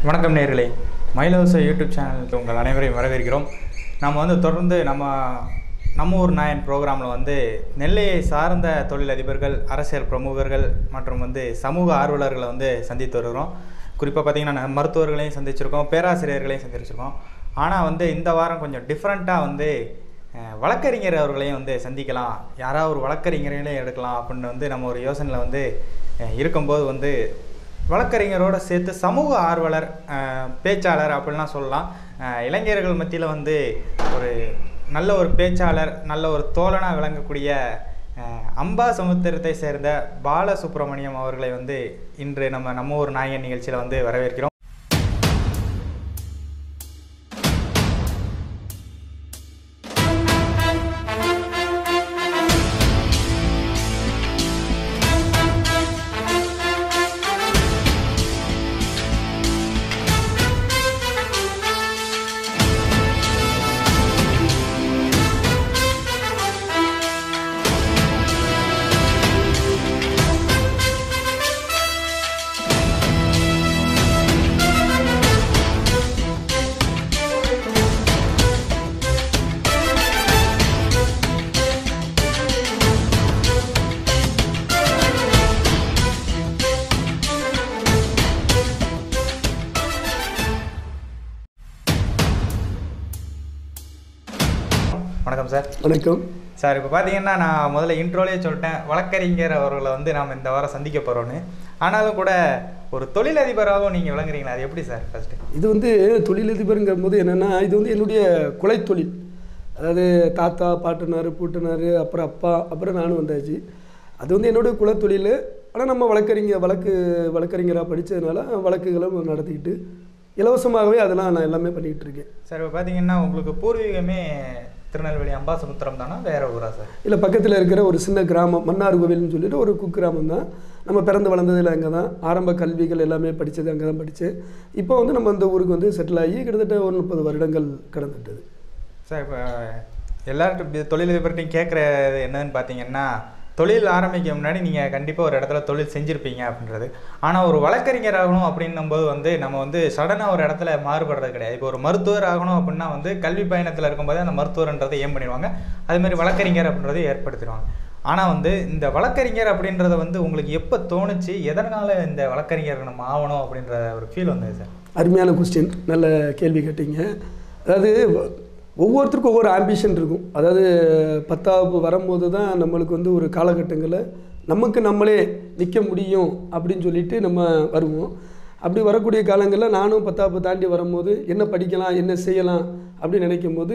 வணக்கம் நேர்களே மயிலோசை யூடியூப் சேனலுக்கு உங்கள் அனைவரையும் வரவேற்கிறோம் நம்ம வந்து தொடர்ந்து நம்ம நம்ம ஊர் நாயன் ப்ரோக்ராமில் வந்து நெல்லையை சார்ந்த தொழிலதிபர்கள் அரசியல் பிரமுகர்கள் மற்றும் வந்து சமூக ஆர்வலர்களை வந்து சந்தித்து வருகிறோம் குறிப்பாக பார்த்திங்கன்னா நம்ம மருத்துவர்களையும் சந்திச்சிருக்கோம் பேராசிரியர்களையும் சந்திச்சிருக்கோம் ஆனால் வந்து இந்த வாரம் கொஞ்சம் டிஃப்ரெண்ட்டாக வந்து அஹ், வழக்கறிஞர் அவர்களையும் வந்து சந்திக்கலாம் யாராவது ஒரு வழக்கறிஞர்களையும் எடுக்கலாம் அப்படின்னு வந்து நம்ம ஒரு யோசனையில் வந்து அஹ், இருக்கும்போது வந்து வழக்கறிஞரோட சேர்த்து சமூக ஆர்வலர் அஹ், பேச்சாளர் அப்படிலாம் சொல்லலாம் அஹ், இளைஞர்கள் மத்தியில் வந்து ஒரு நல்ல ஒரு பேச்சாளர் நல்ல ஒரு தோழனாக விளங்கக்கூடிய அஹ், அம்பா சமுத்திரத்தை சேர்ந்த பாலசுப்ரமணியம் அவர்களை வந்து இன்று நம்ம நம்ம ஒரு நாயகன் நிகழ்ச்சியில் வந்து வரவேற்கிறோம் வணக்கம் சார் வணக்கம் சார் இப்போ பார்த்தீங்கன்னா நான் முதல்ல இன்ட்ரோலேயே சொல்லிட்டேன் வழக்கறிஞர் அவர்களை வந்து நாம் இந்த வாரம் சந்திக்க போகிறோன்னு ஆனாலும் கூட ஒரு தொழிலதிபராகவும் நீங்கள் விளங்குறீங்களா அது எப்படி சார் ஃபஸ்ட்டு இது வந்து தொழிலதிபருங்கிற போது என்னென்னா இது வந்து என்னுடைய குலைத்தொழில் அதாவது தாத்தா பாட்டனார் பூட்டனார் அப்புறம் அப்பா அப்புறம் நானும் வந்தாச்சு அது வந்து என்னுடைய குலத்தொழில் ஆனால் நம்ம வழக்கறிஞர் வழக்கு வழக்கறிஞராக படித்ததுனால வழக்குகளும் நடத்திக்கிட்டு இலவசமாகவே அதெல்லாம் நான் எல்லாமே பண்ணிக்கிட்டு இருக்கேன் சார் இப்போ பார்த்தீங்கன்னா உங்களுக்கு பூர்வீகமே திருநெல்வேலி அம்பாசமுத்திரம் தானா வேற ஊரா சார் இல்லை பக்கத்தில் இருக்கிற ஒரு சின்ன கிராமம் மன்னார் கோவில்னு சொல்லிட்டு ஒரு குக்கிராமம் தான் நம்ம பிறந்து வளர்ந்ததில் அங்கே தான் ஆரம்ப கல்விகள் எல்லாமே படித்தது அங்கே தான் படித்தேன் இப்போ வந்து நம்ம இந்த ஊருக்கு வந்து செட்டில் ஆகி கிட்டத்தட்ட ஒரு முப்பது வருடங்கள் கடந்துட்டது சார் இப்போ எல்லார்ட்டும் தொழிலதிபர்கிட்டையும் கேட்குறது என்னன்னு பார்த்தீங்கன்னா தொழில் ஆரம்பிக்க முன்னாடி நீங்கள் கண்டிப்பாக ஒரு இடத்துல தொழில் செஞ்சுருப்பீங்க அப்படின்றது ஆனால் ஒரு வழக்கறிஞர் ஆகணும் அப்படின்னும்போது வந்து நம்ம வந்து சடனாக ஒரு இடத்துல மாறுபடுறது கிடையாது இப்போ ஒரு மருத்துவர் ஆகணும் அப்படின்னா வந்து கல்வி பயணத்தில் இருக்கும்போதே அந்த மருத்துவர்ன்றதை ஏன் பண்ணிடுவாங்க அதேமாதிரி வழக்கறிஞர் அப்படின்றதை ஏற்படுத்திடுவாங்க ஆனால் வந்து இந்த வழக்கறிஞர் அப்படின்றத வந்து உங்களுக்கு எப்போ தோணுச்சு எதனால் இந்த வழக்கறிஞர் நம்ம ஆகணும் அப்படின்ற ஒரு ஃபீல் வந்தது சார் அருமையான கொஸ்டின் நல்ல கேள்வி கேட்டீங்க அதாவது ஒவ்வொருத்தருக்கும் ஒவ்வொரு ஆம்பிஷன் இருக்கும் அதாவது பத்தாவது வரும்போது தான் நம்மளுக்கு வந்து ஒரு காலகட்டங்களில் நமக்கு நம்மளே நிற்க முடியும் அப்படின்னு சொல்லிட்டு நம்ம வருவோம் அப்படி வரக்கூடிய காலங்களில் நானும் பத்தாவது தாண்டி வரும்போது என்ன படிக்கலாம் என்ன செய்யலாம் அப்படின்னு நினைக்கும் போது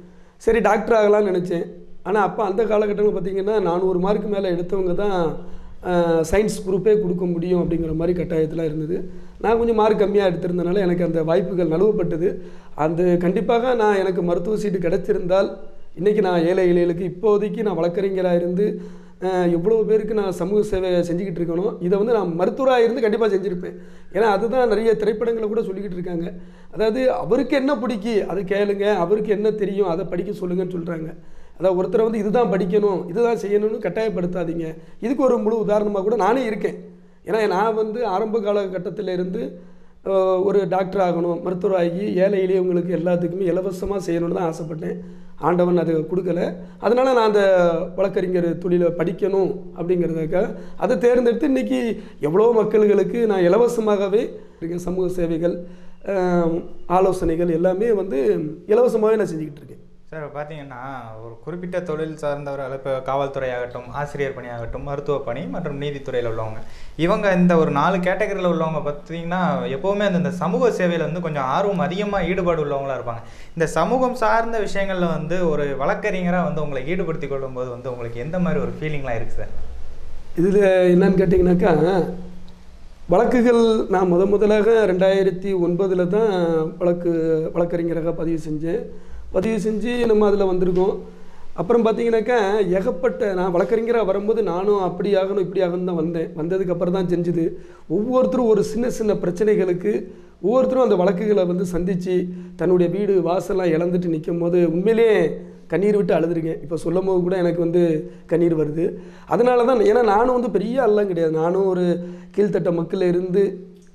சரி டாக்டர் ஆகலாம்னு நினச்சேன் ஆனால் அப்போ அந்த காலகட்டத்தில் பார்த்தீங்கன்னா நானூறு மார்க்கு மேலே எடுத்தவங்க தான் சயின்ஸ் குரூப்பே கொடுக்க முடியும் அப்படிங்கிற மாதிரி கட்டாயத்தில் இருந்தது நான் கொஞ்சம் மார்க் கம்மியாக எடுத்திருந்தனால எனக்கு அந்த வாய்ப்புகள் நழுவப்பட்டது அந்த கண்டிப்பாக நான் எனக்கு மருத்துவ சீட்டு கிடைச்சிருந்தால் இன்றைக்கி நான் ஏழை எளியலுக்கு இப்போதைக்கு நான் வழக்கறிஞராக இருந்து அஹ், எவ்வளோ பேருக்கு நான் சமூக சேவை செஞ்சுக்கிட்டு இருக்கணும் இதை வந்து நான் மருத்துவராக இருந்து கண்டிப்பாக செஞ்சுருப்பேன் ஏன்னா அதுதான் நிறைய திரைப்படங்களை கூட சொல்லிக்கிட்டு இருக்காங்க அதாவது அவருக்கு என்ன பிடிக்கி அதை கேளுங்க அவருக்கு என்ன தெரியும் அதை படிக்க சொல்லுங்கன்னு சொல்கிறாங்க அதாவது ஒருத்தரை வந்து இதுதான் படிக்கணும் இதுதான் செய்யணும்னு கட்டாயப்படுத்தாதீங்க இதுக்கு ஒரு முழு உதாரணமாக கூட நானே இருக்கேன் ஏன்னா நான் வந்து ஆரம்ப காலகட்டத்தில் இருந்து அஹ், ஒரு டாக்டர் ஆகணும் மருத்துவர் ஆகி ஏழை எளியவங்களுக்கு எல்லாத்துக்குமே இலவசமாக செய்யணும்னு தான் ஆசைப்பட்டேன் ஆண்டவன் அது கொடுக்கல அதனால் நான் அந்த வழக்கறிஞர் தொழிலை படிக்கணும் அப்படிங்கிறதுக்காக அதை தேர்ந்தெடுத்து இன்றைக்கி எவ்வளோ மக்கள்களுக்கு நான் இலவசமாகவே இருக்கேன் சமூக சேவைகள் அஹ், ஆலோசனைகள் எல்லாமே வந்து இலவசமாகவே நான் செஞ்சுக்கிட்டு இருக்கேன் சார் இப்போ பார்த்தீங்கன்னா ஒரு குறிப்பிட்ட தொழில் சார்ந்தவர்கள் இப்போ காவல்துறை ஆகட்டும் ஆசிரியர் பணி ஆகட்டும் மருத்துவ பணி மற்றும் நீதித்துறையில் உள்ளவங்க இவங்க இந்த ஒரு நாலு கேட்டகரியில் உள்ளவங்க பார்த்தீங்கன்னா எப்போவுமே அந்த இந்த சமூக சேவையில் வந்து கொஞ்சம் ஆர்வம் அதிகமாக ஈடுபாடு உள்ளவங்களா இருப்பாங்க இந்த சமூகம் சார்ந்த விஷயங்களில் வந்து ஒரு வழக்கறிஞராக வந்து உங்களை ஈடுபடுத்திக் கொள்ளும்போது வந்து உங்களுக்கு எந்த மாதிரி ஒரு ஃபீலிங்லாம் இருக்குது சார் இதில் என்னன்னு கேட்டிங்கனாக்கா வழக்குகள் நான் முத முதலாக ரெண்டாயிரத்தி ஒன்பதில் தான் வழக்கு வழக்கறிஞராக பதிவு செஞ்சேன் பதிவு செஞ்சு நம்ம அதில் வந்திருக்கோம் அப்புறம் பார்த்தீங்கன்னாக்கா ஏகப்பட்ட நான் வழக்கறிஞராக வரும்போது நானும் அப்படி ஆகணும் இப்படி ஆகணும் தான் வந்தேன் வந்ததுக்கு அப்புறம் தான் செஞ்சுது ஒவ்வொருத்தரும் ஒரு சின்ன சின்ன பிரச்சனைகளுக்கு ஒவ்வொருத்தரும் அந்த வழக்குகளை வந்து சந்தித்து தன்னுடைய வீடு வாசல்லாம் இழந்துட்டு நிற்கும் போது உண்மையிலே கண்ணீர் விட்டு அழுதுருக்கேன் இப்போ சொல்லும் போது கூட எனக்கு வந்து கண்ணீர் வருது அதனால தான் ஏன்னா நானும் வந்து பெரிய ஆள்லாம் கிடையாது நானும் ஒரு கீழ்த்தட்ட மக்கள் இருந்து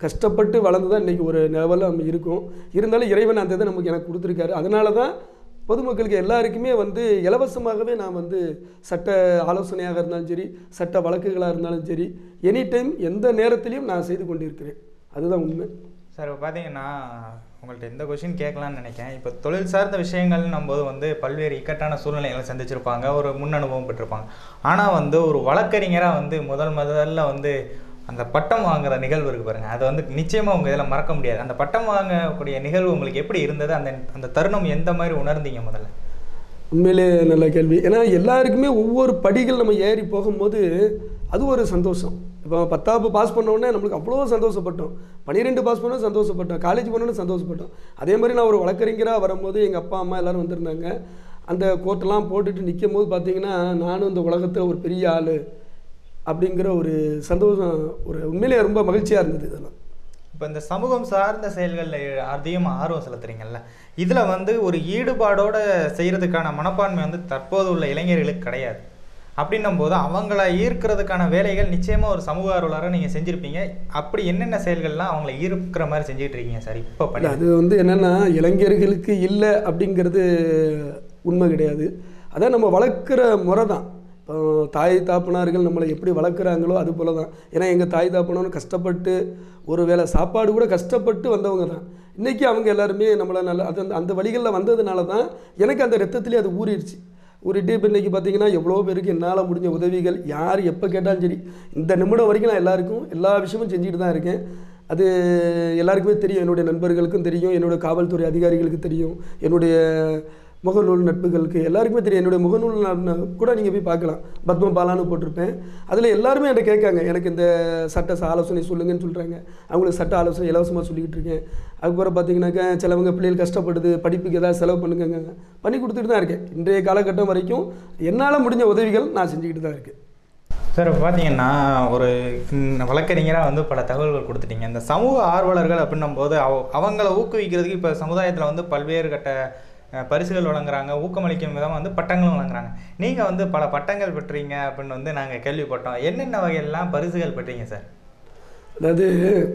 கஷ்டப்பட்டு வளர்ந்து தான் இன்றைக்கி ஒரு லெவலில் நம்ம இருக்கோம் இருந்தாலும் இறைவன் அந்த இதை நமக்கு எனக்கு கொடுத்துருக்காரு அதனால தான் பொதுமக்களுக்கு எல்லாருக்குமே வந்து இலவசமாகவே நான் வந்து சட்ட ஆலோசனையாக இருந்தாலும் சரி சட்ட வழக்குகளாக இருந்தாலும் சரி எனி டைம் எந்த நேரத்திலையும் நான் செய்து கொண்டிருக்கிறேன் அதுதான் உண்மை சார் இப்போ பார்த்தீங்கன்னா உங்கள்ட்ட எந்த கொஷின் கேட்கலான்னு நினைக்கிறேன் இப்போ தொழில் சார்ந்த விஷயங்கள்னும் போது வந்து பல்வேறு இக்கட்டான சூழ்நிலைகளை சந்திச்சிருப்பாங்க ஒரு முன் அனுபவம் பெற்றிருப்பாங்க ஆனால் வந்து ஒரு வழக்கறிஞராக வந்து முதல் முதல்ல வந்து அந்த பட்டம் வாங்குற நிகழ்வு இருக்கு பாருங்க அது வந்து நிச்சயமாக உங்கள் இதில் மறக்க முடியாது அந்த பட்டம் வாங்கக்கூடிய நிகழ்வு உங்களுக்கு எப்படி இருந்தது அந்த அந்த தருணம் எந்த மாதிரி உணர்ந்தீங்க முதல்ல உண்மையிலே நல்ல கேள்வி ஏன்னா எல்லாருக்குமே ஒவ்வொரு படிகள் நம்ம ஏறி போகும்போது அது ஒரு சந்தோஷம் இப்போ பத்தாவது பாஸ் பண்ண உடனே நம்மளுக்கு அவ்வளோ சந்தோஷப்பட்டோம் பன்னிரெண்டு பாஸ் பண்ண சந்தோஷப்பட்டோம் காலேஜ் போனோன்னு சந்தோஷப்பட்டோம் அதே மாதிரி நான் ஒரு வழக்கறிஞராக வரும்போது எங்கள் அப்பா அம்மா எல்லாரும் வந்திருந்தாங்க அந்த கோட்டெல்லாம் போட்டுட்டு நிற்கும் போது பார்த்தீங்கன்னா நானும் இந்த உலகத்தில் ஒரு பெரிய ஆள் அப்படிங்கிற ஒரு சந்தோஷம் ஒரு உண்மையிலே ரொம்ப மகிழ்ச்சியாக இருந்தது இதெல்லாம் இப்போ இந்த சமூகம் சார்ந்த செயல்களில் அதிகமாக ஆர்வம் செலுத்துறீங்கல்ல இதில் வந்து ஒரு ஈடுபாடோட செய்கிறதுக்கான மனப்பான்மை வந்து தற்போது உள்ள இளைஞர்களுக்கு கிடையாது அப்படின்னும் போது அவங்கள ஈர்க்கிறதுக்கான வேலைகள் நிச்சயமாக ஒரு சமூக ஆர்வலராக நீங்கள் செஞ்சுருப்பீங்க அப்படி என்னென்ன செயல்கள்லாம் அவங்கள ஈர்க்கிற மாதிரி செஞ்சுட்டு இருக்கீங்க சார் இப்போ இல்ல, பண்ணி அது வந்து என்னென்னா இளைஞர்களுக்கு இல்லை அப்படிங்கிறது உண்மை கிடையாது அதான் நம்ம வளர்க்குற முறை தான் இப்போ தாய் தாப்பனார்கள் நம்மளை எப்படி வளர்க்குறாங்களோ அது போல தான் ஏன்னா எங்கள் தாய் தாப்பனாரும் கஷ்டப்பட்டு ஒரு வேளை சாப்பாடு கூட கஷ்டப்பட்டு வந்தவங்க தான் இன்றைக்கி அவங்க எல்லாருமே நம்மளை நல்ல அது அந்த- அந்த வழிகளில் வந்ததுனால தான் எனக்கு அந்த ரத்தத்திலே அது ஊறிடுச்சு ஊறிட்டு இப்போ இன்றைக்கி பார்த்தீங்கன்னா எவ்வளோ பேருக்கு என்னால் முடிஞ்ச உதவிகள் யார் எப்போ கேட்டாலும் சரி இந்த நிமிடம் வரைக்கும் நான் எல்லாருக்கும் எல்லா விஷயமும் செஞ்சுட்டு தான் இருக்கேன் அது எல்லாருக்குமே தெரியும் என்னுடைய நண்பர்களுக்கும் தெரியும் என்னுடைய காவல்துறை அதிகாரிகளுக்கு தெரியும் என்னுடைய முகநூல் நட்புகளுக்கு எல்லாருக்குமே தெரியும் என்னுடைய முகநூல் நான் நான் கூட நீங்கள் போய் பார்க்கலாம் பத்ம பாலான்னு போட்டிருப்பேன் அதில் எல்லாருமே என்கிட்ட கேட்காங்க எனக்கு இந்த சட்ட ச- ஆலோசனை சொல்லுங்கன்னு சொல்கிறாங்க அவங்களுக்கு சட்ட ஆலோசனை இலவசமாக சொல்லிக்கிட்டு இருக்கேன் அதுக்கப்புறம் பார்த்தீங்கன்னாக்கா சிலவங்க பிள்ளைகள் கஷ்டப்படுது படிப்புக்கு ஏதாவது செலவு பண்ணுங்க பண்ணி கொடுத்துட்டு தான் இருக்கேன் இன்றைய காலகட்டம் வரைக்கும் என்னால் முடிஞ்ச உதவிகள் நான் செஞ்சுக்கிட்டு தான் இருக்கேன் சார் இப்போ பார்த்தீங்கன்னா ஒரு ம், வழக்கறிஞராக வந்து பல தகவல்கள் கொடுத்துட்டீங்க இந்த சமூக ஆர்வலர்கள் அப்படின்னும் போது அவ அவங்கள ஊக்குவிக்கிறதுக்கு இப்போ சமுதாயத்தில் வந்து பல்வேறு கட்ட அஹ், பரிசுகள் வழங்குறாங்க ஊக்கமளிக்கும் விதமாக வந்து பட்டங்களும் வழங்குறாங்க நீங்கள் வந்து பல பட்டங்கள் பெற்றீங்க அப்படின்னு வந்து நாங்கள் கேள்விப்பட்டோம் என்னென்ன வகையெல்லாம் பரிசுகள் பெற்றீங்க சார் அதாவது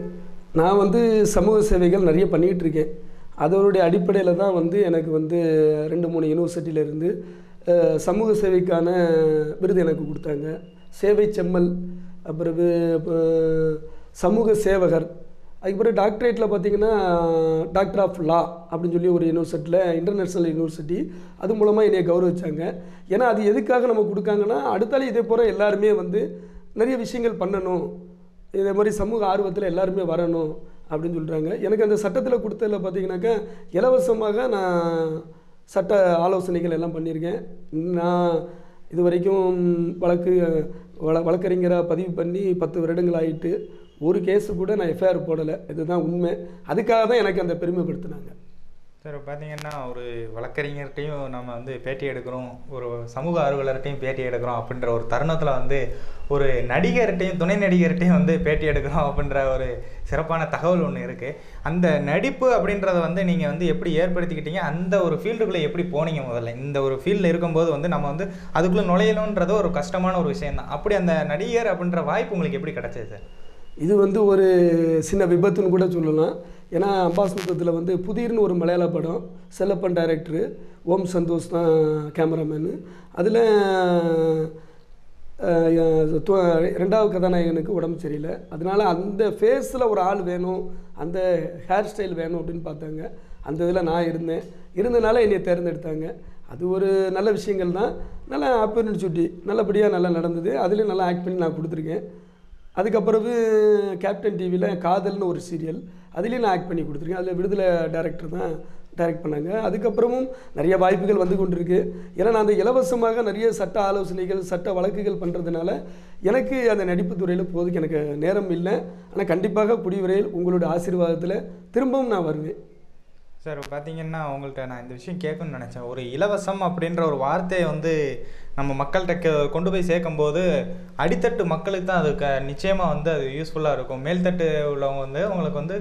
நான் வந்து சமூக சேவைகள் நிறைய பண்ணிக்கிட்டு இருக்கேன் அதனுடைய அடிப்படையில் தான் வந்து எனக்கு வந்து ரெண்டு மூணு யூனிவர்சிட்டியிலேருந்து சமூக சேவைக்கான விருது எனக்கு கொடுத்தாங்க சேவை செம்மல் அப்புறம் சமூக சேவகர் அதுக்கப்புறம் டாக்டரேட்டில் பார்த்தீங்கன்னா டாக்டர் ஆஃப் லா அப்படின்னு சொல்லி ஒரு யூனிவர்சிட்டியில் இன்டர்நேஷ்னல் யூனிவர்சிட்டி அது மூலமாக என்னைய கௌரவிச்சாங்க ஏன்னா அது எதுக்காக நம்ம கொடுக்காங்கன்னா அடுத்தாலும் இதே போல் எல்லாருமே வந்து நிறைய விஷயங்கள் பண்ணணும் இதே மாதிரி சமூக ஆர்வத்தில் எல்லாருமே வரணும் அப்படின்னு சொல்கிறாங்க எனக்கு அந்த சட்டத்தில் கொடுத்ததில் பார்த்தீங்கன்னாக்கா இலவசமாக நான் சட்ட ஆலோசனைகள் எல்லாம் பண்ணியிருக்கேன் நான் இது வரைக்கும் வழக்கு வழ வழக்கறிஞராக பதிவு பண்ணி பத்து வருடங்கள் ஆயிட்டு ஒரு கேஸு கூட நான் எஃப்ஐஆர் போடலை இதுதான் உண்மை அதுக்காக தான் எனக்கு அந்த பெருமைப்படுத்தினாங்க சார் பார்த்தீங்கன்னா ஒரு வழக்கறிஞர்கிட்டையும் நம்ம வந்து பேட்டி எடுக்கிறோம் ஒரு சமூக ஆர்வலர்கிட்டையும் பேட்டி எடுக்கிறோம் அப்படின்ற ஒரு தருணத்தில் வந்து ஒரு நடிகர்கிட்டையும் துணை நடிகர்கிட்டையும் வந்து பேட்டி எடுக்கிறோம் அப்படின்ற ஒரு சிறப்பான தகவல் ஒன்று இருக்குது அந்த நடிப்பு அப்படின்றத வந்து நீங்கள் வந்து எப்படி ஏற்படுத்திக்கிட்டீங்க அந்த ஒரு ஃபீல்டுக்குள்ளே எப்படி போனீங்க முதல்ல இந்த ஒரு ஃபீல்டில் இருக்கும்போது வந்து நம்ம வந்து அதுக்குள்ளே நுழையணுன்றது ஒரு கஷ்டமான ஒரு விஷயம் தான் அப்படி அந்த நடிகர் அப்படின்ற வாய்ப்பு உங்களுக்கு எப்படி கிடைச்சது சார் இது வந்து ஒரு சின்ன விபத்துன்னு கூட சொல்லலாம் ஏன்னா அம்பாஸ்முத்தத்தில் வந்து புதிர்னு ஒரு மலையாள படம் செல்லப்பன் டைரக்டரு ஓம் சந்தோஷ் தான் கேமராமேனு அதில் ரெண்டாவது கதாநாயகனுக்கு உடம்பு சரியில்லை அதனால அந்த ஃபேஸில் ஒரு ஆள் வேணும் அந்த ஹேர் ஸ்டைல் வேணும் அப்படின்னு பார்த்தாங்க அந்த இதில் நான் இருந்தேன் இருந்தனால என்னை தேர்ந்தெடுத்தாங்க அது ஒரு நல்ல விஷயங்கள் தான் நல்ல ஆப்பர்ச்சுனிட்டி நல்லபடியாக நல்லா நடந்தது அதுலேயும் நல்லா ஆக்ட் பண்ணி நான் கொடுத்துருக்கேன் அதுக்கப்புறவு கேப்டன் டிவியில் காதல்னு ஒரு சீரியல் அதுலேயும் நான் ஆக்ட் பண்ணி கொடுத்துருக்கேன் அதில் விடுதலை டேரக்டர் தான் டைரக்ட் பண்ணாங்க அதுக்கப்புறமும் நிறைய வாய்ப்புகள் வந்து கொண்டிருக்கு ஏன்னா நான் அந்த இலவசமாக நிறைய சட்ட ஆலோசனைகள் சட்ட வழக்குகள் பண்ணுறதுனால எனக்கு அந்த நடிப்பு துறையில் போதுக்கு எனக்கு நேரம் இல்லை ஆனால் கண்டிப்பாக குடிவரையில் உங்களுடைய ஆசீர்வாதத்தில் திரும்பவும் நான் வருவேன் சார் பார்த்தீங்கன்னா உங்கள்கிட்ட நான் இந்த விஷயம் கேட்கணும்னு நினச்சேன் ஒரு இலவசம் அப்படின்ற ஒரு வார்த்தையை வந்து நம்ம மக்கள்கிட்ட கே- கொண்டு போய் சேர்க்கும்போது அடித்தட்டு மக்களுக்கு தான் அது க நிச்சயமாக வந்து அது யூஸ்ஃபுல்லாக இருக்கும் மேல்தட்டு உள்ளவங்க வந்து அவங்களுக்கு வந்து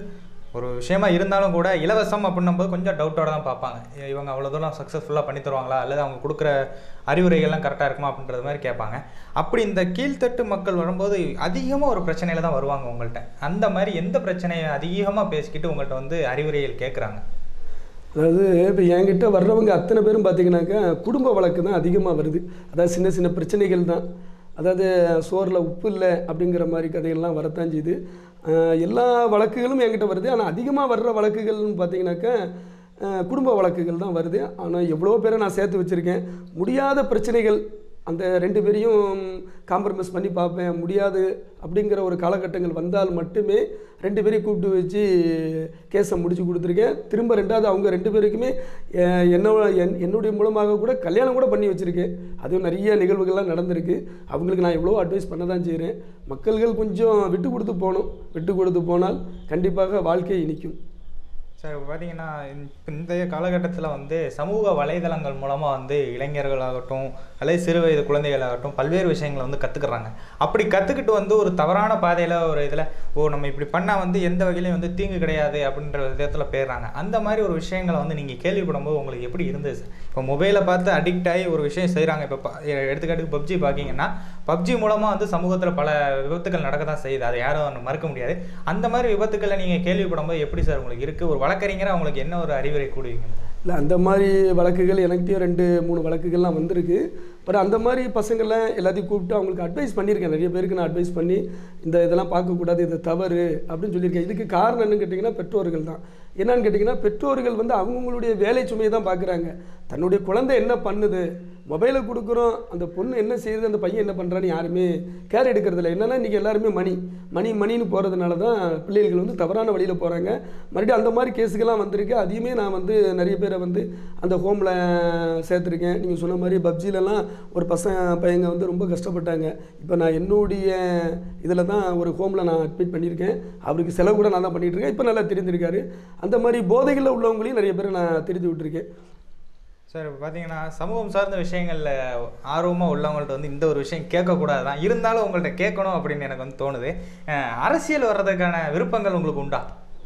ஒரு விஷயமா இருந்தாலும் கூட இலவசம் அப்படின்னும்போது கொஞ்சம் டவுட்டோட தான் பார்ப்பாங்க இ- இவங்க அவ்வளோ தூரம் சக்ஸஸ்ஃபுல்லாக பண்ணி தருவாங்களா அல்லது அவங்க கொடுக்குற அறிவுரைகள்லாம் கரெக்டாக இருக்குமா அப்படின்றது மாதிரி கேட்பாங்க அப்படி இந்த கீழ்த்தட்டு மக்கள் வரும்போது அதிகமாக ஒரு பிரச்சனையில தான் வருவாங்க உங்கள்கிட்ட அந்த மாதிரி எந்த பிரச்சனையை அதிகமாக பேசிக்கிட்டு உங்கள்கிட்ட வந்து அறிவுரைகள் கேட்குறாங்க அதாவது இப்போ என்கிட்ட வர்றவங்க அத்தனை பேரும் பார்த்தீங்கன்னாக்கா குடும்ப வழக்கு தான் அதிகமாக வருது அதாவது சின்ன சின்ன பிரச்சனைகள் தான் அதாவது சோறில் உப்பு இல்லை அப்படிங்கிற மாதிரி கதைகள்லாம் வரத்தான் செய்யுது அஹ் எல்லா வழக்குகளும் என்கிட்ட வருது ஆனால் அதிகமாக வர்ற வழக்குகள்னு பார்த்தீங்கன்னாக்கா அஹ் குடும்ப வழக்குகள் தான் வருது ஆனால் எவ்வளோ பேரை நான் சேர்த்து வச்சுருக்கேன் முடியாத பிரச்சனைகள் அந்த ரெண்டு பேரையும் காம்ப்ரமைஸ் பண்ணி பார்ப்பேன் முடியாது அப்படிங்கிற ஒரு காலகட்டங்கள் வந்தால் மட்டுமே ரெண்டு பேரையும் கூப்பிட்டு வச்சு கேஸை முடிச்சு கொடுத்துருக்கேன் திரும்ப ரெண்டாவது அவங்க ரெண்டு பேருக்குமே அஹ், என்னோட என் என்னுடைய மூலமாக கூட கல்யாணம் கூட பண்ணி வச்சுருக்கேன் அதுவும் நிறைய நிகழ்வுகள்லாம் நடந்திருக்கு அவங்களுக்கு நான் எவ்வளோ அட்வைஸ் பண்ண தான் செய்கிறேன் மக்கள்கள் கொஞ்சம் விட்டு கொடுத்து போகணும் விட்டு கொடுத்து போனால் கண்டிப்பாக வாழ்க்கை இனிக்கும் சார் இப்போ பார்த்தீங்கன்னா இந்த- இன்றைய காலகட்டத்தில் வந்து சமூக வலைதளங்கள் மூலமாக வந்து இளைஞர்களாகட்டும் அல்லது சிறு வயது குழந்தைகளாகட்டும் பல்வேறு விஷயங்களை வந்து கற்றுக்குறாங்க அப்படி கற்றுக்கிட்டு வந்து ஒரு தவறான பாதையில் ஒரு இதில் ஓ நம்ம இப்படி பண்ணால் வந்து எந்த வகையிலையும் வந்து தீங்கு கிடையாது அப்படின்ற விதத்தில் போயிடுறாங்க அந்த மாதிரி ஒரு விஷயங்களை வந்து நீங்கள் கேள்விப்படும்போது உங்களுக்கு எப்படி இருந்தது சார் இப்போ மொபைலை பார்த்து அடிக்ட் ஆகி ஒரு விஷயம் செய்கிறாங்க இப்போ ப- எடுத்துக்காட்டுக்கு பப்ஜி பார்க்கிங்கன்னா பப்ஜி மூலமாக வந்து சமூகத்தில் பல விபத்துகள் நடக்க தான் செய்யுது அதை யாரும் மறுக்க முடியாது அந்த மாதிரி விபத்துக்களை நீங்கள் கேள்விப்படும்போது எப்படி சார் உங்களுக்கு இருக்குது ஒரு வழக்கறிஞராக உங்களுக்கு என்ன ஒரு அறிவுரை கூடுவீங்க இல்லை அந்த மாதிரி வழக்குகள் எனக்கிட்டயும் ரெண்டு மூணு வழக்குகள்லாம் வந்திருக்கு பட் அந்த மாதிரி பசங்களை எல்லாத்தையும் கூப்பிட்டு அவங்களுக்கு அட்வைஸ் பண்ணியிருக்கேன் நிறைய பேருக்கு நான் அட்வைஸ் பண்ணி இந்த இதெல்லாம் பார்க்கக்கூடாது இது தவறு அப்படின்னு சொல்லியிருக்கேன் இதுக்கு காரணம் என்னன்னு கேட்டிங்கன்னா பெற்றோர்கள் தான் என்னன்னு கேட்டிங்கன்னா பெற்றோர்கள் வந்து அவங்கவுங்களுடைய வேலை சுமையை தான் பார்க்குறாங்க தன்னுடைய குழந்தை என்ன பண்ணுது மொபைலை கொடுக்குறோம் அந்த பொண்ணு என்ன செய்யுது அந்த பையன் என்ன பண்ணுறான்னு யாருமே கேர் எடுக்கிறதில்ல என்னன்னா இன்றைக்கி எல்லாருமே மணி மணி மணின்னு போகிறதுனால தான் பிள்ளைகள் வந்து தவறான வழியில் போகிறாங்க மறுபடியும் அந்த மாதிரி கேஸுக்கெல்லாம் வந்திருக்கு அதையுமே நான் வந்து நிறைய பேரை வந்து அந்த ஹோமில் சேர்த்துருக்கேன் நீங்கள் சொன்ன மாதிரி பப்ஜிலலாம் ஒரு பசங்க பையங்க வந்து ரொம்ப கஷ்டப்பட்டாங்க இப்போ நான் என்னுடைய இதில் தான் ஒரு ஹோமில் நான் அட்மிட் பண்ணியிருக்கேன் அவருக்கு செலவு கூட நான் தான் பண்ணிகிட்டு இருக்கேன் இப்போ நல்லா தெரிஞ்சிருக்காரு அந்த மாதிரி போதைகளில் உள்ளவங்களையும் நிறைய பேரை நான் தெரிஞ்சு விட்டுருக்கேன் சார் இப்போ பார்த்தீங்கன்னா சமூகம் சார்ந்த விஷயங்களில் ஆர்வமாக உள்ளவங்கள்ட்ட வந்து இந்த ஒரு விஷயம் கேட்கக்கூடாது தான் இருந்தாலும் உங்கள்கிட்ட கேட்கணும் அப்படின்னு எனக்கு வந்து தோணுது அஹ் அரசியல் வர்றதுக்கான விருப்பங்கள் உங்களுக்கு உண்டா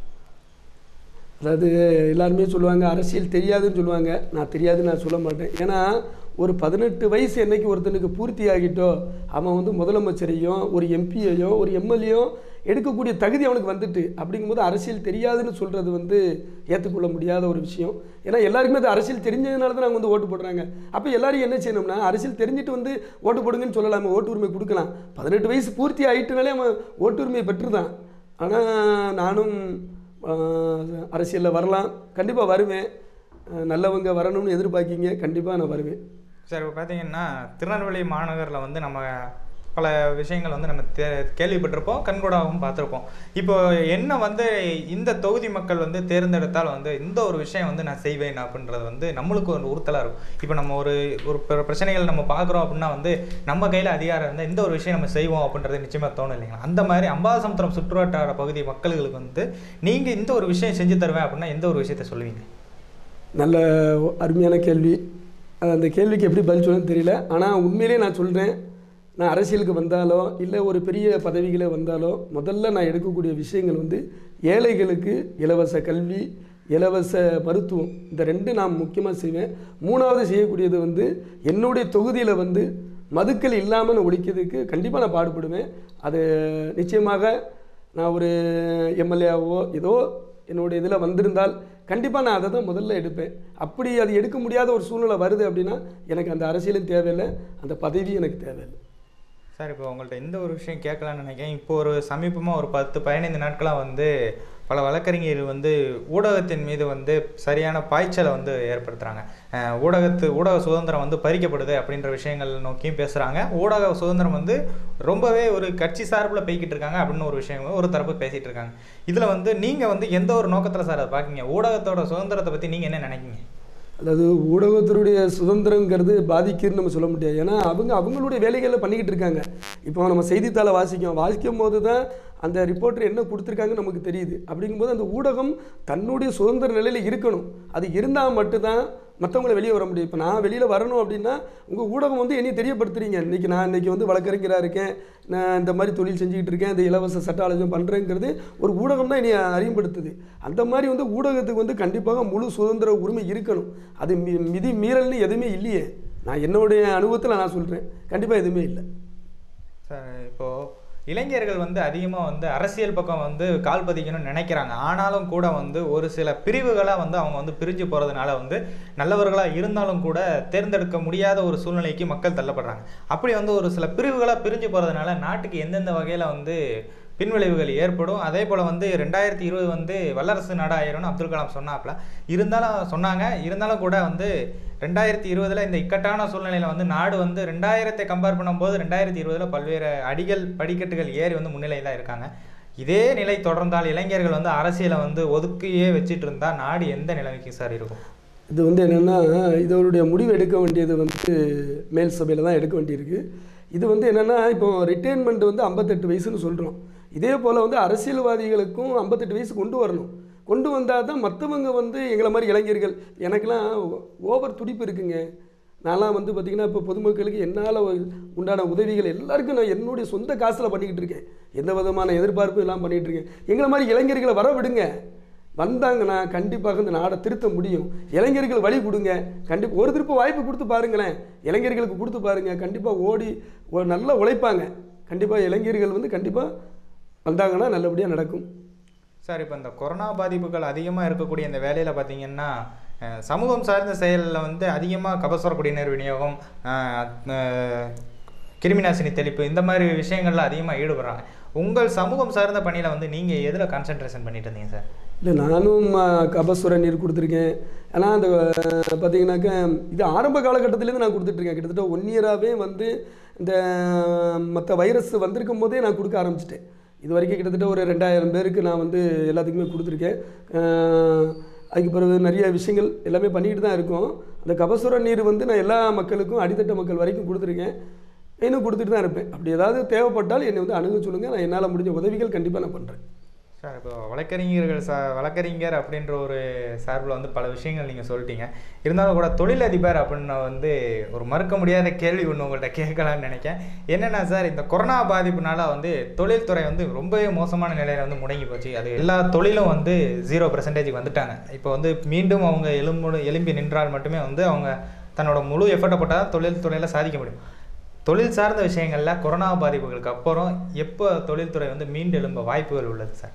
அதாவது எல்லாருமே சொல்லுவாங்க அரசியல் தெரியாதுன்னு சொல்லுவாங்க நான் தெரியாதுன்னு நான் சொல்ல மாட்டேன் ஏன்னா ஒரு பதினெட்டு வயசு என்னைக்கு ஒருத்தனுக்கு பூர்த்தி ஆகிட்டோ அவன் வந்து முதலமைச்சரையும் ஒரு எம்பியையோ ஒரு எம்எல்ஏயோ எடுக்கக்கூடிய தகுதி அவனுக்கு வந்துட்டு அப்படிங்கும்போது அரசியல் தெரியாதுன்னு சொல்கிறது வந்து ஏற்றுக்கொள்ள முடியாத ஒரு விஷயம் ஏன்னா எல்லாருக்குமே அது அரசியல் தெரிஞ்சதுனால தான் நாங்கள் வந்து ஓட்டு போடுறாங்க அப்போ எல்லாரும் என்ன செய்யணும்னா அரசியல் தெரிஞ்சுட்டு வந்து ஓட்டு போடுங்கன்னு சொல்லலாமே ஓட்டு உரிமை கொடுக்கலாம் பதினெட்டு வயசு பூர்த்தி ஆகிட்டுனாலே அவன் ஓட்டு உரிமையை பெற்றுதான் ஆனால் நானும் அரசியலில் வரலாம் கண்டிப்பாக வருவேன் ஆஹ் நல்லவங்க வரணும்னு எதிர்பார்க்கிங்க கண்டிப்பாக நான் வருவேன் சார் இப்போ பார்த்தீங்கன்னா திருநெல்வேலி மாநகரில் வந்து நம்ம பல விஷயங்கள் வந்து நம்ம தே கேள்விப்பட்டிருப்போம் கண்கூடாகவும் பார்த்துருப்போம் இப்போ என்ன வந்து இந்த தொகுதி மக்கள் வந்து தேர்ந்தெடுத்தால் வந்து இந்த ஒரு விஷயம் வந்து நான் செய்வேன் அப்படின்றது வந்து நம்மளுக்கு ஒரு உறுத்தலாக இருக்கும் இப்போ நம்ம ஒரு ஒரு பிர- பிரச்சனைகள் நம்ம பார்க்குறோம் அப்படின்னா வந்து நம்ம கையில் அதிகாரம் இருந்தால் இந்த ஒரு விஷயம் நம்ம செய்வோம் அப்படின்றது நிச்சயமாக தோணும் இல்லைங்களா அந்த மாதிரி அம்பாசமுத்திரம் சுற்றுவட்டார பகுதி மக்களுக்கு வந்து நீங்கள் இந்த ஒரு விஷயம் செஞ்சு தருவேன் அப்படின்னா எந்த ஒரு விஷயத்தை சொல்லுவீங்க நல்ல அருமையான கேள்வி அது அந்த கேள்விக்கு எப்படி பதில் சொல்லணும்னு தெரியல ஆனால் உண்மையிலே நான் சொல்கிறேன் நான் அரசியலுக்கு வந்தாலோ இல்லை ஒரு பெரிய பதவிகளே வந்தாலோ முதல்ல நான் எடுக்கக்கூடிய விஷயங்கள் வந்து ஏழைகளுக்கு இலவச கல்வி இலவச மருத்துவம் இந்த ரெண்டு நான் முக்கியமாக செய்வேன் மூணாவது செய்யக்கூடியது வந்து என்னுடைய தொகுதியில் வந்து மதுக்கள் இல்லாமல் நான் ஒழிக்கிறதுக்கு கண்டிப்பாக நான் பாடுபடுவேன் அது நிச்சயமாக நான் ஒரு எம்எல்ஏவோ ஏதோ என்னுடைய இதில் வந்திருந்தால் கண்டிப்பாக நான் அதை தான் முதல்ல எடுப்பேன் அப்படி அது எடுக்க முடியாத ஒரு சூழ்நிலை வருது அப்படின்னா எனக்கு அந்த அரசியலும் தேவையில்லை அந்த பதவியும் எனக்கு தேவையில்லை சார் இப்போ உங்கள்ட்ட இந்த ஒரு விஷயம் கேட்கலான்னு நினைக்கிறேன் இப்போ ஒரு சமீபமாக ஒரு பத்து பதினைந்து நாட்களாக வந்து பல வழக்கறிஞர்கள் வந்து ஊடகத்தின் மீது வந்து சரியான பாய்ச்சலை வந்து ஏற்படுத்துகிறாங்க ஊடகத்து ஊடக சுதந்திரம் வந்து பறிக்கப்படுது அப்படின்ற விஷயங்கள் நோக்கியும் பேசுகிறாங்க ஊடக சுதந்திரம் வந்து ரொம்பவே ஒரு கட்சி சார்பில் போய்கிட்டு இருக்காங்க அப்படின்னு ஒரு விஷயம் ஒரு தரப்பு பேசிகிட்டு இருக்காங்க இதில் வந்து நீங்கள் வந்து எந்த ஒரு நோக்கத்தில் சார் அதை பார்க்கீங்க ஊடகத்தோட சுதந்திரத்தை பற்றி நீங்கள் என்ன நினைக்கிறீங்க அதாவது ஊடகத்தினுடைய சுதந்திரங்கிறது பாதிக்குதுன்னு நம்ம சொல்ல முடியாது ஏன்னா அவங்க அவங்களுடைய வேலைகளை பண்ணிக்கிட்டு இருக்காங்க இப்போ நம்ம செய்தித்தாளை வாசிக்கும் வாசிக்கும் போது தான் அந்த ரிப்போர்ட்டர் என்ன கொடுத்துருக்காங்கன்னு நமக்கு தெரியுது அப்படிங்கும்போது அந்த ஊடகம் தன்னுடைய சுதந்திர நிலையில் இருக்கணும் அது இருந்தால் மட்டும்தான் மற்றவங்கள வெளியே வர முடியும் இப்போ நான் வெளியில் வரணும் அப்படின்னா உங்கள் ஊடகம் வந்து என்னைய தெரியப்படுத்துறீங்க இன்றைக்கி நான் இன்றைக்கி வந்து வழக்கறிஞராக இருக்கேன் நான் இந்த மாதிரி தொழில் செஞ்சுக்கிட்டு இருக்கேன் இந்த இலவச சட்ட ஆலோசனை பண்ணுறேங்கிறது ஒரு ஊடகம் தான் என்னை அறிமுகப்படுத்துது அந்த மாதிரி வந்து ஊடகத்துக்கு வந்து கண்டிப்பாக முழு சுதந்திர உரிமை இருக்கணும் அது மி மிதி மீறல்னு எதுவுமே இல்லையே நான் என்னுடைய அனுபவத்தில் நான் சொல்கிறேன் கண்டிப்பாக எதுவுமே இல்லை சார் இப்போது இளைஞர்கள் வந்து அதிகமாக வந்து அரசியல் பக்கம் வந்து கால் பதிக்கணும்னு நினைக்கிறாங்க ஆனாலும் கூட வந்து ஒரு சில பிரிவுகளாக வந்து அவங்க வந்து பிரிஞ்சு போகிறதுனால வந்து நல்லவர்களாக இருந்தாலும் கூட தேர்ந்தெடுக்க முடியாத ஒரு சூழ்நிலைக்கு மக்கள் தள்ளப்படுறாங்க அப்படி வந்து ஒரு சில பிரிவுகளாக பிரிஞ்சு போகிறதுனால நாட்டுக்கு எந்தெந்த வகையில் வந்து பின்விளைவுகள் ஏற்படும் அதே போல் வந்து ரெண்டாயிரத்தி இருபது வந்து வல்லரசு நாடாயிரம்னு அப்துல் கலாம் சொன்னாப்புல இருந்தாலும் சொன்னாங்க இருந்தாலும் கூட வந்து ரெண்டாயிரத்தி இருபதில் இந்த இக்கட்டான சூழ்நிலையில் வந்து நாடு வந்து ரெண்டாயிரத்தை கம்பேர் பண்ணும்போது ரெண்டாயிரத்தி இருபதில் பல்வேறு அடிகள் படிக்கட்டுகள் ஏறி வந்து முன்னிலையில் தான் இருக்காங்க இதே நிலை தொடர்ந்தால் இளைஞர்கள் வந்து அரசியலை வந்து ஒதுக்கியே வச்சிட்டு இருந்தால் நாடு எந்த நிலைமைக்கு சார் இருக்கும் இது வந்து என்னென்னா இதோடைய முடிவு எடுக்க வேண்டியது வந்து மேல் சபையில் தான் எடுக்க வேண்டியிருக்கு இது வந்து என்னென்னா இப்போ ரிட்டைர்மெண்ட் வந்து ஐம்பத்தெட்டு வயசுன்னு சொல்கிறோம் இதே போல் வந்து அரசியல்வாதிகளுக்கும் ஐம்பத்தெட்டு வயசு கொண்டு வரணும் கொண்டு வந்தால் தான் மற்றவங்க வந்து எங்களை மாதிரி இளைஞர்கள் எனக்கெல்லாம் ஓவர் துடிப்பு இருக்குங்க நான்லாம் வந்து பார்த்திங்கன்னா இப்போ பொதுமக்களுக்கு என்னால் உண்டான உதவிகள் எல்லாருக்கும் நான் என்னுடைய சொந்த காசில் பண்ணிக்கிட்டு இருக்கேன் எந்த விதமான எதிர்பார்ப்பும் எல்லாம் பண்ணிகிட்டு இருக்கேன் எங்களை மாதிரி இளைஞர்களை வர விடுங்க வந்தாங்கன்னா கண்டிப்பாக இந்த நாடை திருத்த முடியும் இளைஞர்கள் வழி கொடுங்க கண்டிப்பாக ஒரு திருப்ப வாய்ப்பு கொடுத்து பாருங்களேன் இளைஞர்களுக்கு கொடுத்து பாருங்கள் கண்டிப்பாக ஓடி ஒ- நல்லா உழைப்பாங்க கண்டிப்பாக இளைஞர்கள் வந்து கண்டிப்பாக வந்தாங்கன்னா நல்லபடியாக நடக்கும் சார் இப்போ இந்த கொரோனா பாதிப்புகள் அதிகமாக இருக்கக்கூடிய இந்த வேலையில் பார்த்தீங்கன்னா அஹ், சமூகம் சார்ந்த செயலில் வந்து அதிகமாக கபசுர குடிநீர் விநியோகம் அஹ், அஹ், கிருமிநாசினி தெளிப்பு இந்த மாதிரி விஷயங்கள்ல அதிகமாக ஈடுபடுறாங்க உங்கள் சமூகம் சார்ந்த பணியில் வந்து நீங்கள் எதில் கான்சென்ட்ரேஷன் பண்ணிட்டு இருந்தீங்க சார் இல்லை நானும் ஆ, கபசுர நீர் கொடுத்துருக்கேன் ஆனால் அந்த ஆ, பார்த்தீங்கன்னாக்கா இது ஆரம்ப காலகட்டத்திலேருந்து நான் கொடுத்துட்ருக்கேன் கிட்டத்தட்ட ஒன் இயராகவே வந்து இந்த மற்ற வைரஸ் வந்திருக்கும் போதே நான் கொடுக்க ஆரம்பிச்சிட்டேன் இது வரைக்கும் கிட்டத்தட்ட ஒரு ரெண்டாயிரம் பேருக்கு நான் வந்து எல்லாத்துக்குமே கொடுத்துருக்கேன் ஆ, அதுக்கு பிறகு நிறைய விஷயங்கள் எல்லாமே பண்ணிக்கிட்டு தான் இருக்கோம் அந்த கபசுர நீர் வந்து நான் எல்லா மக்களுக்கும் அடித்தட்ட மக்கள் வரைக்கும் கொடுத்துருக்கேன் இன்னும் கொடுத்துட்டு தான் இருப்பேன் அப்படி ஏதாவது தேவைப்பட்டால் என்னை வந்து அணுக சொல்லுங்கள் நான் என்னால் முடிஞ்ச உதவிகள் கண்டிப்பாக நான் பண்ணுறேன் சார் இப்போ வழக்கறிஞர்கள் சா வழக்கறிஞர் அப்படின்ற ஒரு சார்பில் வந்து பல விஷயங்கள் நீங்கள் சொல்லிட்டீங்க இருந்தாலும் கூட தொழிலதிபர் அப்படின்னு வந்து ஒரு மறுக்க முடியாத கேள்வி ஒன்று உங்கள்கிட்ட கேட்கலாம்னு நினைக்கிறேன் என்னென்னா சார் இந்த கொரோனா பாதிப்புனால வந்து தொழில்துறை வந்து ரொம்பவே மோசமான நிலையில் வந்து முடங்கி போச்சு அது எல்லா தொழிலும் வந்து ஜீரோ பர்சன்டேஜ் வந்துட்டாங்க இப்போ வந்து மீண்டும் அவங்க எலும்பு எலும்பி நின்றால் மட்டுமே வந்து அவங்க தன்னோட முழு எஃபர்ட்டை போட்டால் தான் தொழில்துறையில் சாதிக்க முடியும் தொழில் சார்ந்த விஷயங்களில் கொரோனா பாதிப்புகளுக்கு அப்புறம் எப்போ தொழில்துறை வந்து மீண்டு எழும்ப வாய்ப்புகள் உள்ளது சார்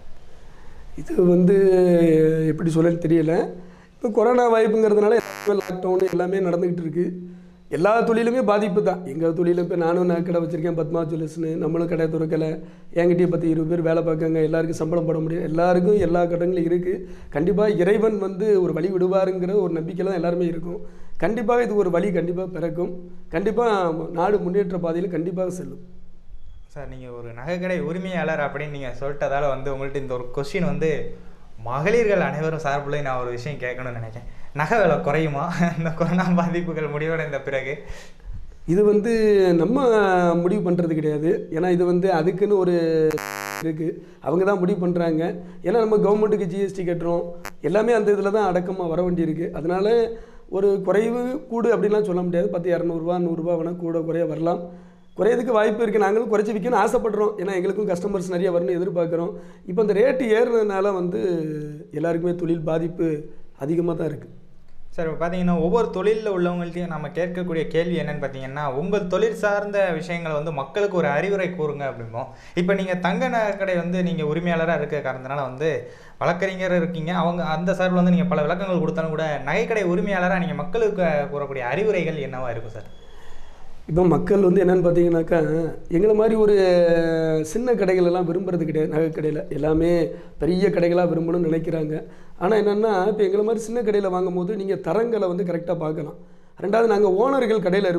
இது வந்து எப்படி சொல்லன்னு தெரியல இப்போ கொரோனா வாய்ப்புங்கிறதுனால லாக்டவுன் எல்லாமே நடந்துக்கிட்டு இருக்கு எல்லா தொழிலுமே பாதிப்பு தான் எங்கள் தொழிலும் இப்போ நானும் நான் கடை வச்சுருக்கேன் பத்மா ஜுவல்லர்ஸ்னு நம்மளும் கடை திறக்கலை என்கிட்டயே பத்து இருபது பேர் வேலை பார்க்காங்க எல்லாருக்கும் சம்பளம் போட முடியும் எல்லாருக்கும் எல்லா கடங்களும் இருக்குது கண்டிப்பாக இறைவன் வந்து ஒரு வழி விடுவாருங்கிற ஒரு நம்பிக்கையில் தான் எல்லாருமே இருக்கும் கண்டிப்பாக இது ஒரு வழி கண்டிப்பாக பிறக்கும் கண்டிப்பாக நாடு முன்னேற்ற பாதையில் கண்டிப்பாக செல்லும் சார் நீங்கள் ஒரு நகைக்கடை உரிமையாளர் அப்படின்னு நீங்கள் சொல்லிட்டதால வந்து உங்கள்ட்ட இந்த ஒரு கொஸ்டின் வந்து மகளிர்கள் அனைவரும் சார்பில் நான் ஒரு விஷயம் கேட்கணும்னு நினைக்கிறேன் நகை விலை குறையுமா இந்த கொரோனா பாதிப்புகள் முடிவடைந்த பிறகு இது வந்து நம்ம முடிவு பண்ணுறது கிடையாது ஏன்னா இது வந்து அதுக்குன்னு ஒரு இருக்குது அவங்க தான் முடிவு பண்ணுறாங்க ஏன்னா நம்ம கவர்மெண்ட்டுக்கு ஜிஎஸ்டி கட்டுறோம் எல்லாமே அந்த இதில் தான் அடக்கமாக வர வேண்டியிருக்கு அதனால ஒரு குறைவு கூடு அப்படின்லாம் சொல்ல முடியாது பத்து இரநூறுவா நூறுரூவா வேணால் கூட குறைய வரலாம் குறையதுக்கு வாய்ப்பு இருக்குது நாங்களும் குறைச்சி விற்கணும்னு ஆசைப்படுறோம் ஏன்னா எங்களுக்கும் கஸ்டமர்ஸ் நிறைய வரணும்னு எதிர்பார்க்குறோம் இப்போ இந்த ரேட்டு ஏறுனதுனால வந்து எல்லாருக்குமே தொழில் பாதிப்பு அதிகமாக தான் இருக்குது சார் இப்போ பார்த்தீங்கன்னா ஒவ்வொரு தொழிலில் உள்ளவங்கள்ட்டையும் நம்ம கேட்கக்கூடிய கேள்வி என்னன்னு பார்த்தீங்கன்னா உங்கள் தொழில் சார்ந்த விஷயங்களை வந்து மக்களுக்கு ஒரு அறிவுரை கூறுங்க அப்படிம்போம் இப்போ நீங்கள் தங்க நகைக்கடை வந்து நீங்கள் உரிமையாளராக இருக்க காரணத்தினால வந்து வழக்கறிஞர் இருக்கீங்க அவங்க அந்த சார்பில் வந்து நீங்கள் பல விளக்கங்கள் கொடுத்தாலும் கூட நகைக்கடை உரிமையாளராக நீங்கள் மக்களுக்கு கூறக்கூடிய அறிவுரைகள் என்னவா இருக்கும் சார் இப்போ மக்கள் வந்து என்னென்னு பார்த்தீங்கன்னாக்கா எங்களை மாதிரி ஒரு சின்ன கடைகள் எல்லாம் விரும்புறது கிடையாது நகை கடையில் எல்லாமே பெரிய கடைகளாக விரும்பணும்னு நினைக்கிறாங்க ஆனால் என்னென்னா இப்போ எங்களை மாதிரி சின்ன கடையில் வாங்கும்போது நீங்கள் தரங்களை வந்து கரெக்டாக பார்க்கலாம் ரெண்டாவது நாங்கள் ஓனர்கள் கடையில் இருப்போம்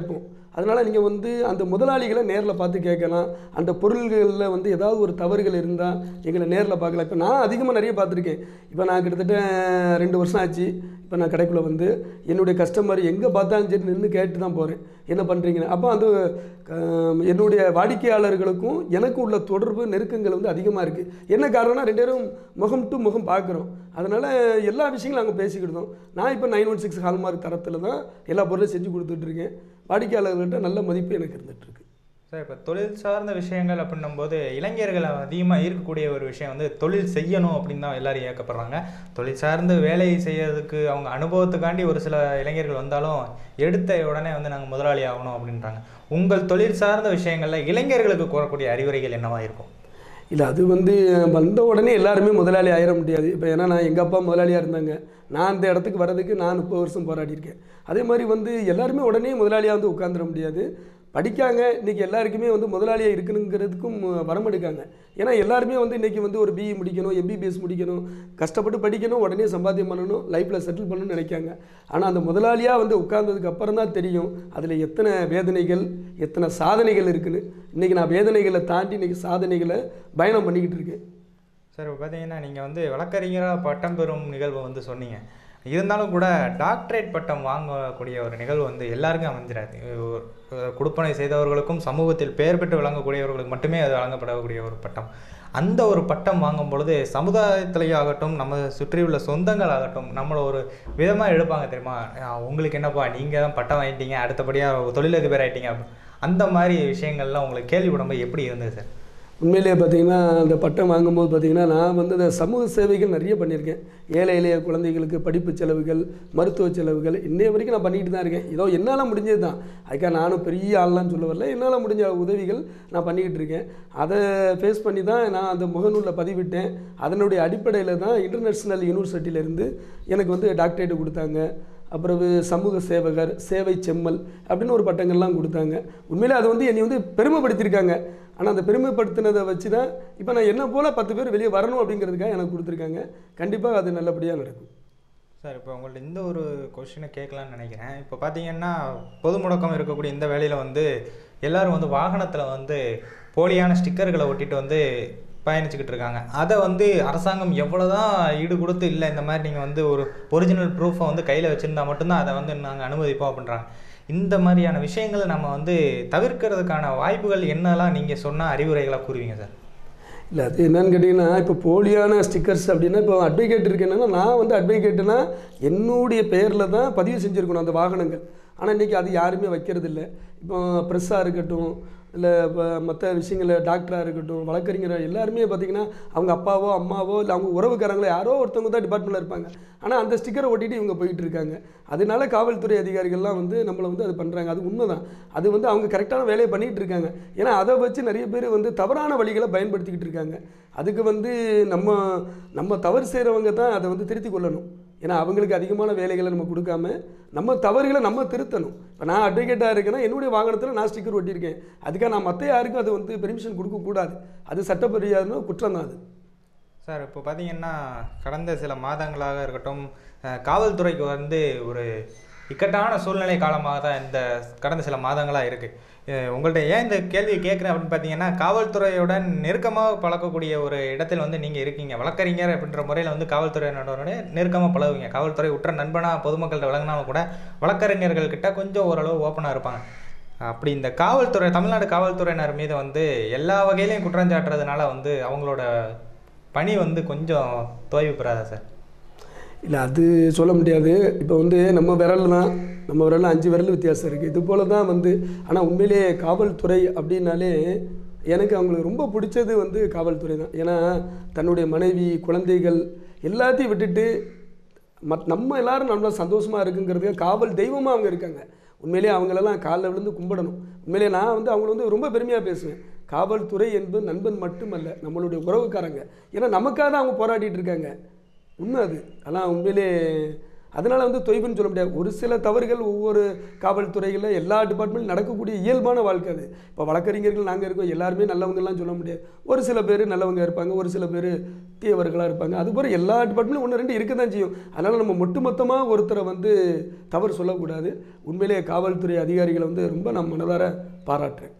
அதனால் நீங்கள் வந்து அந்த முதலாளிகளை நேரில் பார்த்து கேட்கலாம் அந்த பொருள்களில் வந்து ஏதாவது ஒரு தவறுகள் இருந்தால் எங்களை நேரில் பார்க்கலாம் இப்போ நான் அதிகமாக நிறைய பார்த்துருக்கேன் இப்போ நான் கிட்டத்தட்ட ரெண்டு வருஷம் ஆச்சு இப்போ நான் கடைக்குள்ளே வந்து என்னுடைய கஸ்டமர் எங்கே பார்த்தாலும் சரி நின்று கேட்டு தான் போகிறேன் என்ன பண்ணுறீங்கன்னு அப்போ அந்த அஹ், என்னுடைய வாடிக்கையாளர்களுக்கும் எனக்கும் உள்ள தொடர்பு நெருக்கங்கள் வந்து அதிகமாக இருக்குது என்ன காரணம்னா ரெண்டு பேரும் முகம் டு முகம் பார்க்குறோம் அதனால் எல்லா விஷயங்களும் நாங்கள் பேசிக்கிட்டோம் நான் இப்போ நைன் ஒன் சிக்ஸ் ஹால்மார்க் தரத்தில் தான் எல்லா பொருளும் செஞ்சு கொடுத்துட்ருக்கேன் வாடிக்கையாளர்கள்ட்ட நல்ல மதிப்பு எனக்கு இருந்துகிட்ருக்கு சார் இப்போ தொழில் சார்ந்த விஷயங்கள் அப்படின்னும்போது இளைஞர்கள் அதிகமாக இருக்கக்கூடிய ஒரு விஷயம் வந்து தொழில் செய்யணும் அப்படின்னு தான் எல்லாரும் இயக்கப்படுறாங்க தொழில் சார்ந்து வேலை செய்யறதுக்கு அவங்க அனுபவத்துக்காண்டி ஒரு சில இளைஞர்கள் வந்தாலும் எடுத்த உடனே வந்து நாங்கள் முதலாளி ஆகணும் அப்படின்றாங்க உங்கள் தொழில் சார்ந்த விஷயங்களில் இளைஞர்களுக்கு கூறக்கூடிய அறிவுரைகள் என்னவா இருக்கும் இல்லை அது வந்து வந்த உடனே எல்லாருமே முதலாளி ஆயிட முடியாது இப்போ ஏன்னா நான் எங்கள் அப்பா முதலாளியாக இருந்தாங்க நான் அந்த இடத்துக்கு வர்றதுக்கு நான் முப்பது வருஷம் போராடி இருக்கேன் அதே மாதிரி வந்து எல்லாருமே உடனே முதலாளியாக வந்து உட்காந்துட முடியாது படிக்காங்க இன்றைக்கி எல்லாருக்குமே வந்து முதலாளியாக இருக்கணுங்கிறதுக்கும் வரம் எடுக்காங்க ஏன்னா எல்லாருமே வந்து இன்றைக்கி வந்து ஒரு பிஇ முடிக்கணும் எம்பிபிஎஸ் முடிக்கணும் கஷ்டப்பட்டு படிக்கணும் உடனே சம்பாத்தியம் பண்ணணும் லைஃப்பில் செட்டில் பண்ணணும்னு நினைக்காங்க ஆனால் அந்த முதலாளியாக வந்து உட்கார்ந்ததுக்கு அப்புறம் தான் தெரியும் அதில் எத்தனை வேதனைகள் எத்தனை சாதனைகள் இருக்குன்னு இன்றைக்கி நான் வேதனைகளை தாண்டி இன்றைக்கி சாதனைகளை பயணம் பண்ணிக்கிட்டு இருக்கேன் சார் இப்போ பார்த்தீங்கன்னா நீங்கள் வந்து வழக்கறிஞராக பட்டம் பெறும் நிகழ்வு வந்து சொன்னீங்க இருந்தாலும் கூட டாக்டரேட் பட்டம் வாங்கக்கூடிய ஒரு நிகழ்வு வந்து எல்லாருக்கும் அமைஞ்சிடாது ஒரு- ஒரு கொடுப்பனை செய்தவர்களுக்கும் சமூகத்தில் பெயர் பெற்று விளங்கக்கூடியவர்களுக்கு மட்டுமே அது வழங்கப்படக்கூடிய ஒரு பட்டம் அந்த ஒரு பட்டம் வாங்கும் பொழுது சமுதாயத்திலேயே ஆகட்டும் நம்ம சுற்றியுள்ள சொந்தங்கள் ஆகட்டும் நம்மளை ஒரு விதமாக எடுப்பாங்க தெரியுமா "ஆ, உங்களுக்கு என்னப்பா நீங்கள் தான் பட்டம் வாங்கிட்டீங்க அடுத்தபடியாக தொழிலதிபர் ஆயிட்டீங்க அந்த மாதிரி விஷயங்கள்லாம் உங்களுக்கு கேள்விப்படும்போது எப்படி இருந்தது சார் உண்மையிலேயே பார்த்தீங்கன்னா அந்த பட்டம் வாங்கும்போது பார்த்தீங்கன்னா நான் வந்து இந்த சமூக சேவைகள் நிறைய பண்ணியிருக்கேன் ஏழை எளிய குழந்தைகளுக்கு படிப்பு செலவுகள் மருத்துவ செலவுகள் இன்னைய வரைக்கும் நான் பண்ணிட்டு தான் இருக்கேன் ஏதோ என்னால் முடிஞ்சது தான் அதுக்காக நானும் பெரிய ஆள்லாம் சொல்ல வரல என்னால் முடிஞ்ச உதவிகள் நான் பண்ணிக்கிட்டு இருக்கேன் அதை ஃபேஸ் பண்ணி தான் நான் அந்த முகநூலில் பதிவிட்டேன் அதனுடைய அடிப்படையில் தான் இன்டர்நேஷ்னல் யூனிவர்சிட்டியிலேருந்து எனக்கு வந்து டாக்டரேட் கொடுத்தாங்க அப்புறம் சமூக சேவகர் சேவை செம்மல் அப்படின்னு ஒரு பட்டங்கள்லாம் கொடுத்தாங்க உண்மையிலே அது வந்து என்னை வந்து பெருமைப்படுத்தியிருக்காங்க ஆனால் அந்த பெருமைப்படுத்தினதை வச்சு தான் இப்போ நான் என்ன போல் பத்து பேர் வெளியே வரணும் அப்படிங்கிறதுக்காக எனக்கு கொடுத்துருக்காங்க கண்டிப்பாக அது நல்லபடியாக நடக்கும் சார் இப்போ உங்கள்ட்ட இந்த ஒரு கொஷினை கேட்கலான்னு நினைக்கிறேன் இப்போ பார்த்தீங்கன்னா பொது முடக்கம் இருக்கக்கூடிய இந்த வேலையில் வந்து எல்லாரும் வந்து வாகனத்தில் வந்து போலியான ஸ்டிக்கர்களை ஒட்டிட்டு வந்து பயணிச்சுக்கிட்டு இருக்காங்க அதை வந்து அரசாங்கம் எவ்வளோதான் ஈடு கொடுத்து இல்லை இந்த மாதிரி நீங்கள் வந்து ஒரு ஒரிஜினல் ப்ரூஃபை வந்து கையில் வச்சுருந்தா மட்டும்தான் அதை வந்து நாங்கள் அனுமதிப்போம் அப்படின்றாங்க இந்த மாதிரியான விஷயங்களை நம்ம வந்து தவிர்க்கிறதுக்கான வாய்ப்புகள் என்னெல்லாம் நீங்கள் சொன்ன அறிவுரைகளாக கூறுவீங்க சார் இல்லை அது என்னன்னு கேட்டிங்கன்னா இப்போ போலியான ஸ்டிக்கர்ஸ் அப்படின்னா இப்போ அட்வொகேட் இருக்கேன்னா நான் வந்து அட்வொகேட்டுனா என்னுடைய பெயரில் தான் பதிவு செஞ்சுருக்கணும் அந்த வாகனங்கள் ஆனால் இன்றைக்கி அது யாருமே வைக்கிறது இல்லை இப்போ ப்ரெஸ்ஸாக இருக்கட்டும் இல்லை இப்போ மற்ற விஷயங்கள் டாக்டராக இருக்கட்டும் வழக்கறிஞராக எல்லாருமே பார்த்திங்கன்னா அவங்க அப்பாவோ அம்மாவோ இல்லை அவங்க உறவுக்காரங்களோ யாரோ ஒருத்தவங்க தான் டிபார்ட்மெண்ட்டில் இருப்பாங்க ஆனால் அந்த ஸ்டிக்கரை ஒட்டிட்டு இவங்க போயிட்டு இருக்காங்க அதனால காவல்துறை அதிகாரிகள்லாம் வந்து நம்மளை வந்து அது பண்ணுறாங்க அது உண்மைதான் அது வந்து அவங்க கரெக்டான வேலையை பண்ணிகிட்டு இருக்காங்க ஏன்னா அதை வச்சு நிறைய பேர் வந்து தவறான வழிகளை பயன்படுத்திக்கிட்டு இருக்காங்க அதுக்கு வந்து நம்ம நம்ம தவறு செய்கிறவங்க தான் அதை வந்து திருத்தி கொள்ளணும் ஏன்னா அவங்களுக்கு அதிகமான வேலைகளை நம்ம கொடுக்காம நம்ம தவறுகளை நம்ம திருத்தணும் இப்போ நான் அட்வொகேட்டாக இருக்கேன்னா என்னுடைய வாகனத்தில் நான் ஸ்டிக்கர் ஒட்டியிருக்கேன் அதுக்காக நான் மற்ற யாருக்கும் அது வந்து பெர்மிஷன் கொடுக்கக்கூடாது அது சட்டப்படியான குற்றம் தான் அது சார் இப்போ பார்த்தீங்கன்னா கடந்த சில மாதங்களாக இருக்கட்டும் அஹ், காவல்துறைக்கு வந்து ஒரு இக்கட்டான சூழ்நிலை காலமாக தான் இந்த கடந்த சில மாதங்களாக இருக்குது உங்கள்கிட்ட ஏன் இந்த கேள்வியை கேட்குறேன் அப்படின்னு பார்த்தீங்கன்னா காவல்துறையுடன் நெருக்கமாக பழக்கக்கூடிய ஒரு இடத்தில் வந்து நீங்கள் இருக்கீங்க வழக்கறிஞர் அப்படின்ற முறையில் வந்து காவல்துறையினரோட நெருக்கமாக பழகுவீங்க காவல்துறை உற்ற நண்பனாக பொதுமக்கள்கிட்ட விளங்கினாலும் கூட வழக்கறிஞர்கள் கிட்ட கொஞ்சம் ஓரளவு ஓப்பனாக இருப்பாங்க அப்படி இந்த காவல்துறை தமிழ்நாடு காவல்துறையினர் மீது வந்து எல்லா வகையிலையும் குற்றம் சாட்டுறதுனால வந்து அவங்களோட பணி வந்து கொஞ்சம் தோய்வு பெறாதா சார் இல்லை அது சொல்ல முடியாது இப்போ வந்து நம்ம விரல் தான் நம்ம விரல் அஞ்சு விரல் வித்தியாசம் இருக்குது இது போல தான் வந்து ஆனால் உண்மையிலேயே காவல்துறை அப்படின்னாலே எனக்கு அவங்களுக்கு ரொம்ப பிடிச்சது வந்து காவல்துறை தான் ஏன்னா தன்னுடைய மனைவி குழந்தைகள் எல்லாத்தையும் விட்டுட்டு மத் நம்ம எல்லாரும் நல்லா சந்தோஷமாக இருக்குங்கிறதுக்கு காவல் தெய்வமாக அவங்க இருக்காங்க உண்மையிலேயே அவங்களெல்லாம் காலில் விழுந்து கும்பிடணும் உண்மையிலேயே நான் வந்து அவங்கள வந்து ரொம்ப பெருமையாக பேசுவேன் காவல்துறை என்பது நண்பன் மட்டுமல்ல நம்மளுடைய உறவுக்காரங்க ஏன்னா நமக்காக தான் அவங்க போராடிட்டு இருக்காங்க உண்மை அது ஆனால் உண்மையிலே அதனால் வந்து தொய்வுன்னு சொல்ல முடியாது ஒரு சில தவறுகள் ஒவ்வொரு காவல்துறைகளில் எல்லா டிபார்ட்மெண்ட்டும் நடக்கக்கூடிய இயல்பான வாழ்க்கை அது இப்போ வழக்கறிஞர்கள் நாங்கள் இருக்கோம் எல்லாருமே நல்லவங்கலாம் சொல்ல முடியாது ஒரு சில பேர் நல்லவங்க இருப்பாங்க ஒரு சில பேர் தீயவர்களாக இருப்பாங்க அதுபோல் எல்லா டிபார்ட்மெண்ட்டும் ஒன்று ரெண்டு இருக்க தான் செய்யும் அதனால் நம்ம ஒட்டுமொத்தமாக ஒருத்தரை வந்து தவறு சொல்லக்கூடாது உண்மையிலேயே காவல்துறை அதிகாரிகளை வந்து ரொம்ப நான் மனதார பாராட்டுறேன்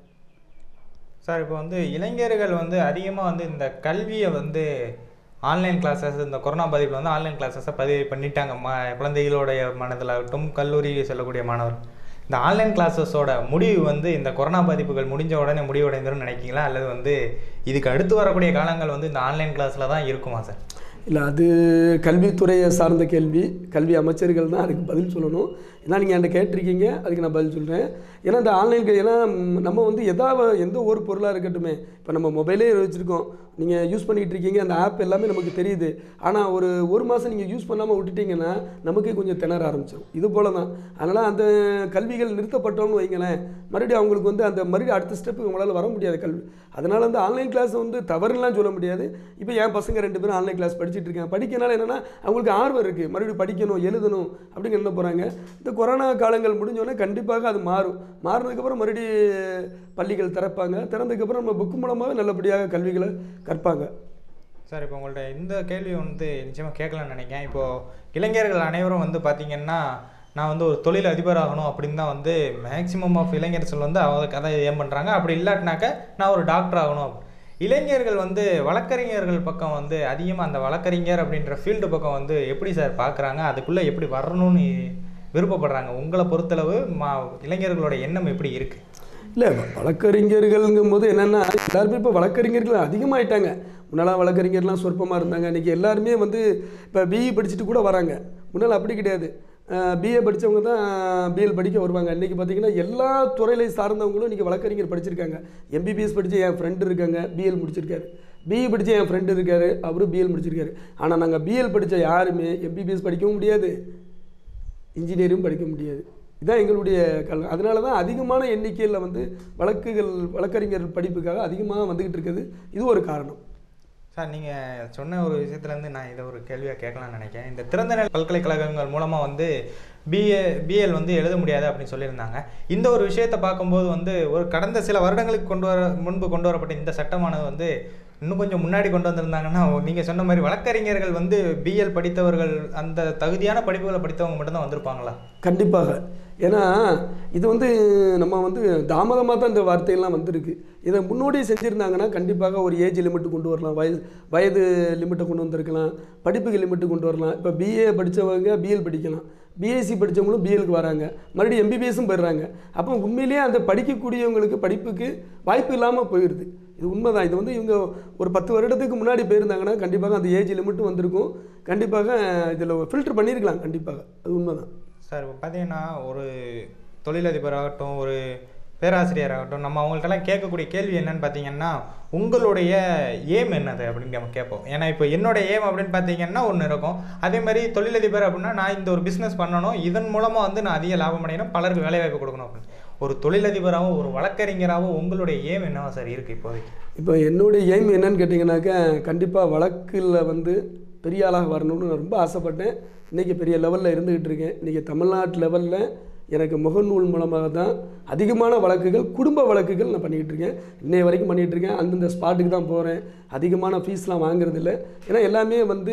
சார் இப்போ வந்து இளைஞர்கள் வந்து அதிகமாக வந்து இந்த கல்வியை வந்து ஆன்லைன் கிளாஸஸ் இந்த கொரோனா பாதிப்பில் வந்து ஆன்லைன் கிளாஸஸை பதிவு பண்ணிட்டாங்க ம குழந்தைகளுடைய மனதில் ஆகட்டும் கல்லூரி செல்லக்கூடிய மாணவர் இந்த ஆன்லைன் கிளாஸஸோட முடிவு வந்து இந்த கொரோனா பாதிப்புகள் முடிஞ்ச உடனே முடிவடைந்துரும் நினைக்கிங்களா அல்லது வந்து இதுக்கு அடுத்து வரக்கூடிய காலங்கள் வந்து இந்த ஆன்லைன் கிளாஸில் தான் இருக்குமா சார் இல்லை அது கல்வித்துறையை சார்ந்த கேள்வி கல்வி அமைச்சர்கள் தான் அதுக்கு பதில் சொல்லணும் ஏன்னா நீங்கள் என்கிட்ட கேட்டிருக்கீங்க அதுக்கு நான் பதில் சொல்கிறேன் ஏன்னா இந்த ஆன்லைன் ஏன்னா ம், நம்ம வந்து எதாவது எந்த ஒரு பொருளாக இருக்கட்டுமே இப்போ நம்ம மொபைலே வச்சுருக்கோம் நீங்கள் யூஸ் பண்ணிக்கிட்டு இருக்கீங்க அந்த ஆப் எல்லாமே நமக்கு தெரியுது ஆனால் ஒரு ஒரு மாதம் நீங்கள் யூஸ் பண்ணாமல் விட்டுட்டீங்கன்னா நமக்கே கொஞ்சம் திணற ஆரம்பிச்சிடும் இது போல தான் அதனால் அந்த கல்விகள் நிறுத்தப்பட்டோம்னு வைங்களேன் மறுபடியும் அவங்களுக்கு வந்து அந்த மறுபடியும் அடுத்த ஸ்டெப்புக்கு உங்களால் வர முடியாது கல்வி அதனால் வந்து ஆன்லைன் கிளாஸ் வந்து தவறுலாம் சொல்ல முடியாது இப்போ என் பசங்க ரெண்டு பேரும் ஆன்லைன் கிளாஸ் படிச்சுட்டு இருக்காங்க படிக்கனால என்னென்னா அவங்களுக்கு ஆர்வம் இருக்குது மறுபடியும் படிக்கணும் எழுதணும் அப்படிங்கிற என்ன போகிறாங்க இந்த கொரோனா காலங்கள் முடிஞ்சோடனே கண்டிப்பாக அது மாறும் மாறினதுக்கப்புறம் மறுபடியும் பள்ளிகள் திறப்பாங்க திறந்ததுக்கப்புறம் நம்ம புக்கு மூலமாக நல்லபடியாக கல்விகளை கற்பாங்க சார் இப்போ உங்கள்ட்ட இந்த கேள்வி வந்து நிச்சயமாக கேட்கலாம்னு நினைக்கிறேன் இப்போது இளைஞர்கள் அனைவரும் வந்து பார்த்தீங்கன்னா நான் வந்து ஒரு தொழில் அதிபர் ஆகணும் அப்படின்னு தான் வந்து மேக்ஸிமம் ஆஃப் இளைஞர்கள் வந்து அவங்க கதை ஏம் பண்ணுறாங்க அப்படி இல்லாட்டினாக்க நான் ஒரு டாக்டர் ஆகணும் இளைஞர்கள் வந்து வழக்கறிஞர்கள் பக்கம் வந்து அதிகமாக அந்த வழக்கறிஞர் அப்படின்ற ஃபீல்டு பக்கம் வந்து எப்படி சார் பார்க்குறாங்க அதுக்குள்ளே எப்படி வரணும்னு விருப்பப்படுறாங்க உங்களை பொறுத்தளவு மா இளைஞர்களோட எண்ணம் எப்படி இருக்குது இல்லை வழக்கறிஞர்கள்ங்கும் போது என்னென்னா எல்லாருமே இப்போ வழக்கறிஞர்கள் அதிகமாயிட்டாங்க முன்னெல்லாம் வழக்கறிஞர்லாம் சொற்பமாக இருந்தாங்க இன்றைக்கி எல்லாருமே வந்து இப்போ பிஇ படிச்சுட்டு கூட வராங்க முன்னால் அப்படி கிடையாது பிஏ படித்தவங்க தான் பிஎல் படிக்க வருவாங்க இன்றைக்கி பார்த்தீங்கன்னா எல்லா துறையிலை சார்ந்தவங்களும் இன்றைக்கி வழக்கறிஞர் படிச்சிருக்காங்க எம்பிபிஎஸ் படித்த என் ஃப்ரெண்டு இருக்காங்க பிஎல் முடிச்சிருக்காரு பிஇ படித்த என் ஃப்ரெண்டு இருக்காரு அவரும் பிஎல் முடிச்சிருக்காரு ஆனால் நாங்கள் பிஎல் படித்த யாருமே எம்பிபிஎஸ் படிக்கவும் முடியாது இன்ஜினியரிங் படிக்க முடியாது இதான் எங்களுடைய கல் அதனால தான் அதிகமான எண்ணிக்கையில் வந்து வழக்குகள் வழக்கறிஞர் படிப்புக்காக அதிகமாக வந்துக்கிட்டு இருக்குது இது ஒரு காரணம் சார் நீங்கள் சொன்ன ஒரு விஷயத்துலேருந்து நான் இதை ஒரு கேள்வியாக கேட்கலாம்னு நினைக்கிறேன் இந்த திறந்தநிலை பல்கலைக்கழகங்கள் மூலமாக வந்து பிஏ பிஎல் வந்து எழுத முடியாது அப்படின்னு சொல்லியிருந்தாங்க இந்த ஒரு விஷயத்தை பார்க்கும்போது வந்து ஒரு கடந்த சில வருடங்களுக்கு கொண்டு வர முன்பு கொண்டு வரப்பட்ட இந்த சட்டமானது வந்து இன்னும் கொஞ்சம் முன்னாடி கொண்டு வந்திருந்தாங்கன்னா நீங்கள் சொன்ன மாதிரி வழக்கறிஞர்கள் வந்து பிஎல் படித்தவர்கள் அந்த தகுதியான படிப்புகளை படித்தவங்க மட்டும்தான் வந்திருப்பாங்களா கண்டிப்பாக ஏன்னா இது வந்து நம்ம வந்து தாமதமாக தான் இந்த வார்த்தையெல்லாம் வந்திருக்கு இதை முன்னோடியே செஞ்சுருந்தாங்கன்னா கண்டிப்பாக ஒரு ஏஜ் லிமிட்டு கொண்டு வரலாம் வயது வயது லிமிட்டை கொண்டு வந்திருக்கலாம் படிப்புக்கு லிமிட்டு கொண்டு வரலாம் இப்போ பிஏ படித்தவங்க பிஎல் படிக்கலாம் பிஎஸ்சி படித்தவங்களும் பிஎலுக்கு வராங்க மறுபடியும் எம்பிபிஎஸும் போயிடுறாங்க அப்போ உண்மையிலேயே அந்த படிக்கக்கூடியவங்களுக்கு படிப்புக்கு வாய்ப்பு இல்லாமல் போயிடுது இது உண்மைதான் இது வந்து இவங்க ஒரு பத்து வருடத்துக்கு முன்னாடி போயிருந்தாங்கன்னா கண்டிப்பாக அந்த ஏஜ் லிமிட்டும் வந்திருக்கும் கண்டிப்பாக இதில் ஃபில்டர் பண்ணியிருக்கலாம் கண்டிப்பாக அது உண்மைதான் சார் இப்போ பார்த்தீங்கன்னா ஒரு தொழிலதிபராகட்டும் ஒரு பேராசிரியராகட்டும் நம்ம அவங்கள்ட்டலாம் கேட்கக்கூடிய கேள்வி என்னன்னு பார்த்தீங்கன்னா உங்களுடைய ஏம் என்னது அப்படின்னு நம்ம கேட்போம் ஏன்னா இப்போ என்னோட ஏம் அப்படின்னு பார்த்தீங்கன்னா ஒன்று இருக்கும் அதே மாதிரி தொழிலதிபர் அப்படின்னா நான் இந்த ஒரு பிஸ்னஸ் பண்ணணும் இதன் மூலமாக வந்து நான் அதிக லாபம் அடையணும் பலருக்கு வேலைவாய்ப்பு கொடுக்கணும் அப்படின்னு ஒரு தொழிலதிபராகவும் ஒரு வழக்கறிஞராகவும் உங்களுடைய ஏம் என்னவா சார் இருக்குது இப்போதைக்கு இப்போ என்னுடைய எய்ம் என்னன்னு கேட்டிங்கனாக்கா கண்டிப்பாக வழக்கில் வந்து பெரிய ஆளாக வரணும்னு நான் ரொம்ப ஆசைப்பட்டேன் இன்றைக்கி பெரிய லெவலில் இருந்துக்கிட்டு இருக்கேன் இன்றைக்கி தமிழ்நாட்டு லெவலில் எனக்கு முகநூல் மூலமாக தான் அதிகமான வழக்குகள் குடும்ப வழக்குகள் நான் பண்ணிக்கிட்டு இருக்கேன் இன்னைய வரைக்கும் பண்ணிகிட்டு இருக்கேன் அந்தந்த ஸ்பாட்டுக்கு தான் போகிறேன் அதிகமான ஃபீஸ்லாம் வாங்குறதில்ல ஏன்னா எல்லாமே வந்து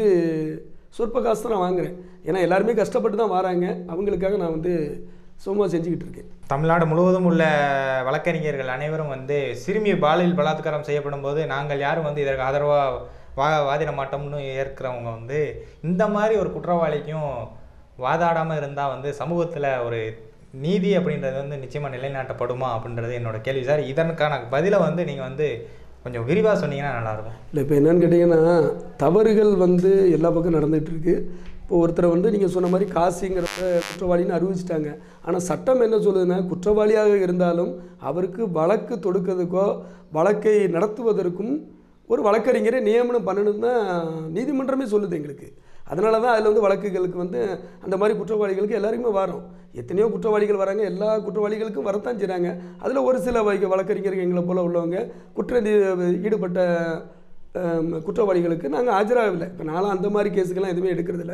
சொற்ப காசு தான் நான் வாங்குறேன் ஏன்னா எல்லாருமே கஷ்டப்பட்டு தான் வராங்க அவங்களுக்காக நான் வந்து சும்மா செஞ்சுக்கிட்டு இருக்கேன் தமிழ்நாடு முழுவதும் உள்ள வழக்கறிஞர்கள் அனைவரும் வந்து சிறுமி பாலியல் பலாத்காரம் செய்யப்படும் போது நாங்கள் யாரும் வந்து இதற்கு ஆதரவாக வா வாதிட மாட்டோம்னு ஏற்கிறவங்க வந்து இந்த மாதிரி ஒரு குற்றவாளிக்கும் வாதாடாமல் இருந்தால் வந்து சமூகத்தில் ஒரு நீதி அப்படின்றது வந்து நிச்சயமாக நிலைநாட்டப்படுமா அப்படின்றது என்னோட கேள்வி சார் இதற்கான பதிலை வந்து நீங்கள் வந்து கொஞ்சம் விரிவாக சொன்னீங்கன்னா நல்லாயிருக்கும் இல்லை இப்போ என்னன்னு கேட்டிங்கன்னா தவறுகள் வந்து எல்லா பக்கம் நடந்துகிட்டு இருக்கு இப்போ ஒருத்தரை வந்து நீங்கள் சொன்ன மாதிரி காசிங்கிறத குற்றவாளின்னு அறிவிச்சிட்டாங்க ஆனால் சட்டம் என்ன சொல்லுதுன்னா குற்றவாளியாக இருந்தாலும் அவருக்கு வழக்கு தொடுக்கிறதுக்கோ வழக்கை நடத்துவதற்கும் ஒரு வழக்கறிஞரை நியமனம் பண்ணணும் தான் நீதிமன்றமே சொல்லுது எங்களுக்கு அதனால தான் அதில் வந்து வழக்குகளுக்கு வந்து அந்த மாதிரி குற்றவாளிகளுக்கு எல்லாருக்குமே வரும் எத்தனையோ குற்றவாளிகள் வராங்க எல்லா குற்றவாளிகளுக்கும் வரத்தான் செய்கிறாங்க அதில் ஒரு சில வகை வழக்கறிஞர்கள் எங்களை போல் உள்ளவங்க குற்ற ஈடுபட்ட ஆம், குற்றவாளிகளுக்கு நாங்கள் ஆஜராகவில்லை இப்போ நானும் அந்த மாதிரி கேஸுக்கெல்லாம் எதுவுமே எடுக்கிறதில்ல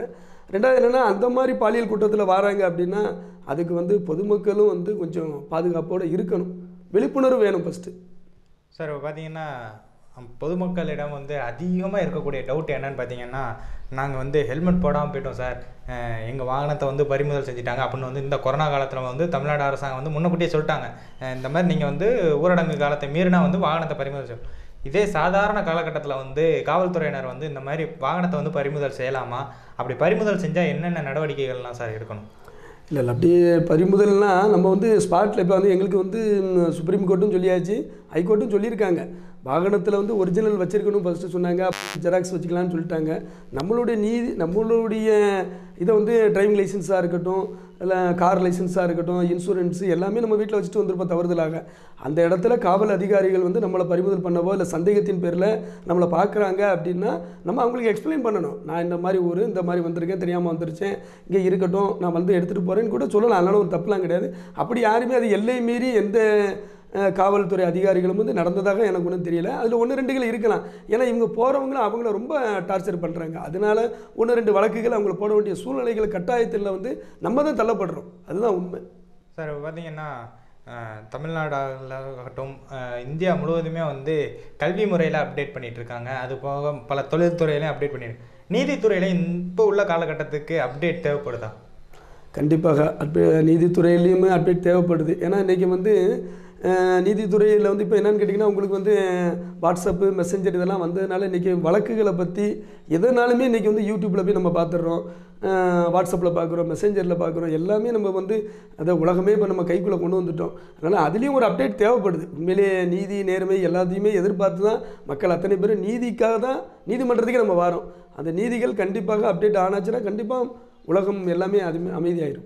ரெண்டாவது என்னென்னா அந்த மாதிரி பாலியல் குற்றத்தில் வராங்க அப்படின்னா அதுக்கு வந்து பொதுமக்களும் வந்து கொஞ்சம் பாதுகாப்போடு இருக்கணும் விழிப்புணர்வு வேணும் ஃபஸ்ட்டு சார் இப்போ பார்த்தீங்கன்னா அம், பொதுமக்களிடம் வந்து அதிகமாக இருக்கக்கூடிய டவுட் என்னன்னு பார்த்தீங்கன்னா நாங்கள் வந்து ஹெல்மெட் போடாமல் போயிட்டோம் சார் எங்கள் வாகனத்தை வந்து பறிமுதல் செஞ்சுட்டாங்க அப்படின்னு வந்து இந்த கொரோனா காலத்தில் வந்து தமிழ்நாடு அரசாங்கம் வந்து முன்னக்கூட்டியே சொல்லிட்டாங்க அஹ், இந்த மாதிரி நீங்கள் வந்து ஊரடங்கு காலத்தை மீறினா வந்து வாகனத்தை பறிமுதல் செய்யும் இதே சாதாரண காலகட்டத்தில் வந்து காவல்துறையினர் வந்து இந்த மாதிரி வாகனத்தை வந்து பறிமுதல் செய்யலாமா அப்படி பறிமுதல் செஞ்சால் என்னென்ன நடவடிக்கைகள்லாம் சார் எடுக்கணும் இல்லை இல்லை அப்படியே பறிமுதல்னா நம்ம வந்து ஸ்பாட்டில் இப்போ வந்து எங்களுக்கு வந்து ம், சுப்ரீம் கோர்ட்டும் சொல்லியாச்சு ஹைகோர்ட்டும் சொல்லியிருக்காங்க வாகனத்தில் வந்து ஒரிஜினல் வச்சிருக்கணும் ஃபஸ்ட்டு சொன்னாங்க ஜெராக்ஸ் வச்சுக்கலாம்னு சொல்லிட்டாங்க நம்மளுடைய நீதி நம்மளுடைய இதை வந்து டிரைவிங் லைசன்ஸாக இருக்கட்டும் இல்லை கார் லைசன்ஸாக இருக்கட்டும் இன்சூரன்ஸு எல்லாமே நம்ம வீட்டில் வச்சுட்டு வந்திருப்போம் தவறுதலாக அந்த இடத்துல காவல் அதிகாரிகள் வந்து நம்மளை பறிமுதல் பண்ணவோ இல்லை சந்தேகத்தின் பேரில் நம்மளை பார்க்குறாங்க அப்படின்னா நம்ம அவங்களுக்கு எக்ஸ்பிளைன் பண்ணணும் நான் இந்த மாதிரி ஊர் இந்த மாதிரி வந்திருக்கேன் தெரியாமல் வந்துருச்சேன் இங்கே இருக்கட்டும் நான் வந்து எடுத்துகிட்டு போகிறேன்னு கூட சொல்லலாம் அதனால ஒரு தப்புலாம் கிடையாது அப்படி யாருமே அது எல்லை மீறி எந்த அஹ், காவல்துறை அதிகாரிகளும் வந்து நடந்ததாக எனக்கு ஒன்றும் தெரியல அதில் ஒன்று ரெண்டுகள் இருக்கலாம் ஏன்னா இவங்க போகிறவங்களும் அவங்கள ரொம்ப டார்ச்சர் பண்ணுறாங்க அதனால ஒன்று ரெண்டு வழக்குகள் அவங்கள போட வேண்டிய சூழ்நிலைகள் கட்டாயத்தில் வந்து நம்ம தான் தள்ளப்படுறோம் அதுதான் உண்மை சார் இப்போ பார்த்தீங்கன்னா அஹ், தமிழ்நாடாகட்டும் அஹ், இந்தியா முழுவதுமே வந்து கல்வி முறையில் அப்டேட் பண்ணிட்டு இருக்காங்க அது போக பல தொழில்துறையிலையும் அப்டேட் பண்ணிட்டு நீதித்துறையில இப்போ உள்ள காலகட்டத்துக்கு அப்டேட் தேவைப்படுதா கண்டிப்பாக அப்டே நீதித்துறையிலையுமே அப்டேட் தேவைப்படுது ஏன்னா இன்றைக்கி வந்து அஹ், நீதித்துறையில் வந்து இப்போ என்னன்னு கேட்டிங்கன்னா உங்களுக்கு வந்து வாட்ஸ்அப்பு மெசஞ்சர் இதெல்லாம் வந்ததுனால இன்றைக்கி வழக்குகளை பற்றி எதனாலுமே இன்றைக்கி வந்து யூடியூப்பில் போய் நம்ம பார்த்துடுறோம் வாட்ஸ்அப்பில் பார்க்குறோம் மெசஞ்சரில் பார்க்குறோம் எல்லாமே நம்ம வந்து அதை உலகமே இப்போ நம்ம கைக்குள்ளே கொண்டு வந்துட்டோம் அதனால் அதுலேயும் ஒரு அப்டேட் தேவைப்படுது உண்மையிலேயே நீதி நேர்மை எல்லாத்தையுமே எதிர்பார்த்து தான் மக்கள் அத்தனை பேரும் நீதிக்காக தான் நீதிமன்றத்துக்கே நம்ம வரோம் அந்த நீதிகள் கண்டிப்பாக அப்டேட் ஆனாச்சுன்னா கண்டிப்பாக உலகம் எல்லாமே அது அமைதியாயிரும்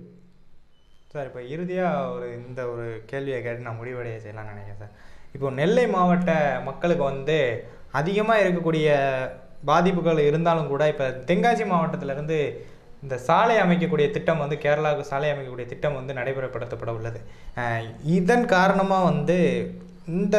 சார் இப்போ இறுதியாக ஒரு இந்த ஒரு கேள்வியை கேட்டு நான் முடிவடைய செய்யலாம்னு நினைக்கிறேன் சார் இப்போ நெல்லை மாவட்ட மக்களுக்கு வந்து அதிகமாக இருக்கக்கூடிய பாதிப்புகள் இருந்தாலும் கூட இப்போ தென்காசி மாவட்டத்திலேருந்து இந்த சாலை அமைக்கக்கூடிய திட்டம் வந்து கேரளாவுக்கு சாலை அமைக்கக்கூடிய திட்டம் வந்து நடைமுறைப்படுத்தப்பட உள்ளது அஹ் இதன் காரணமாக வந்து இந்த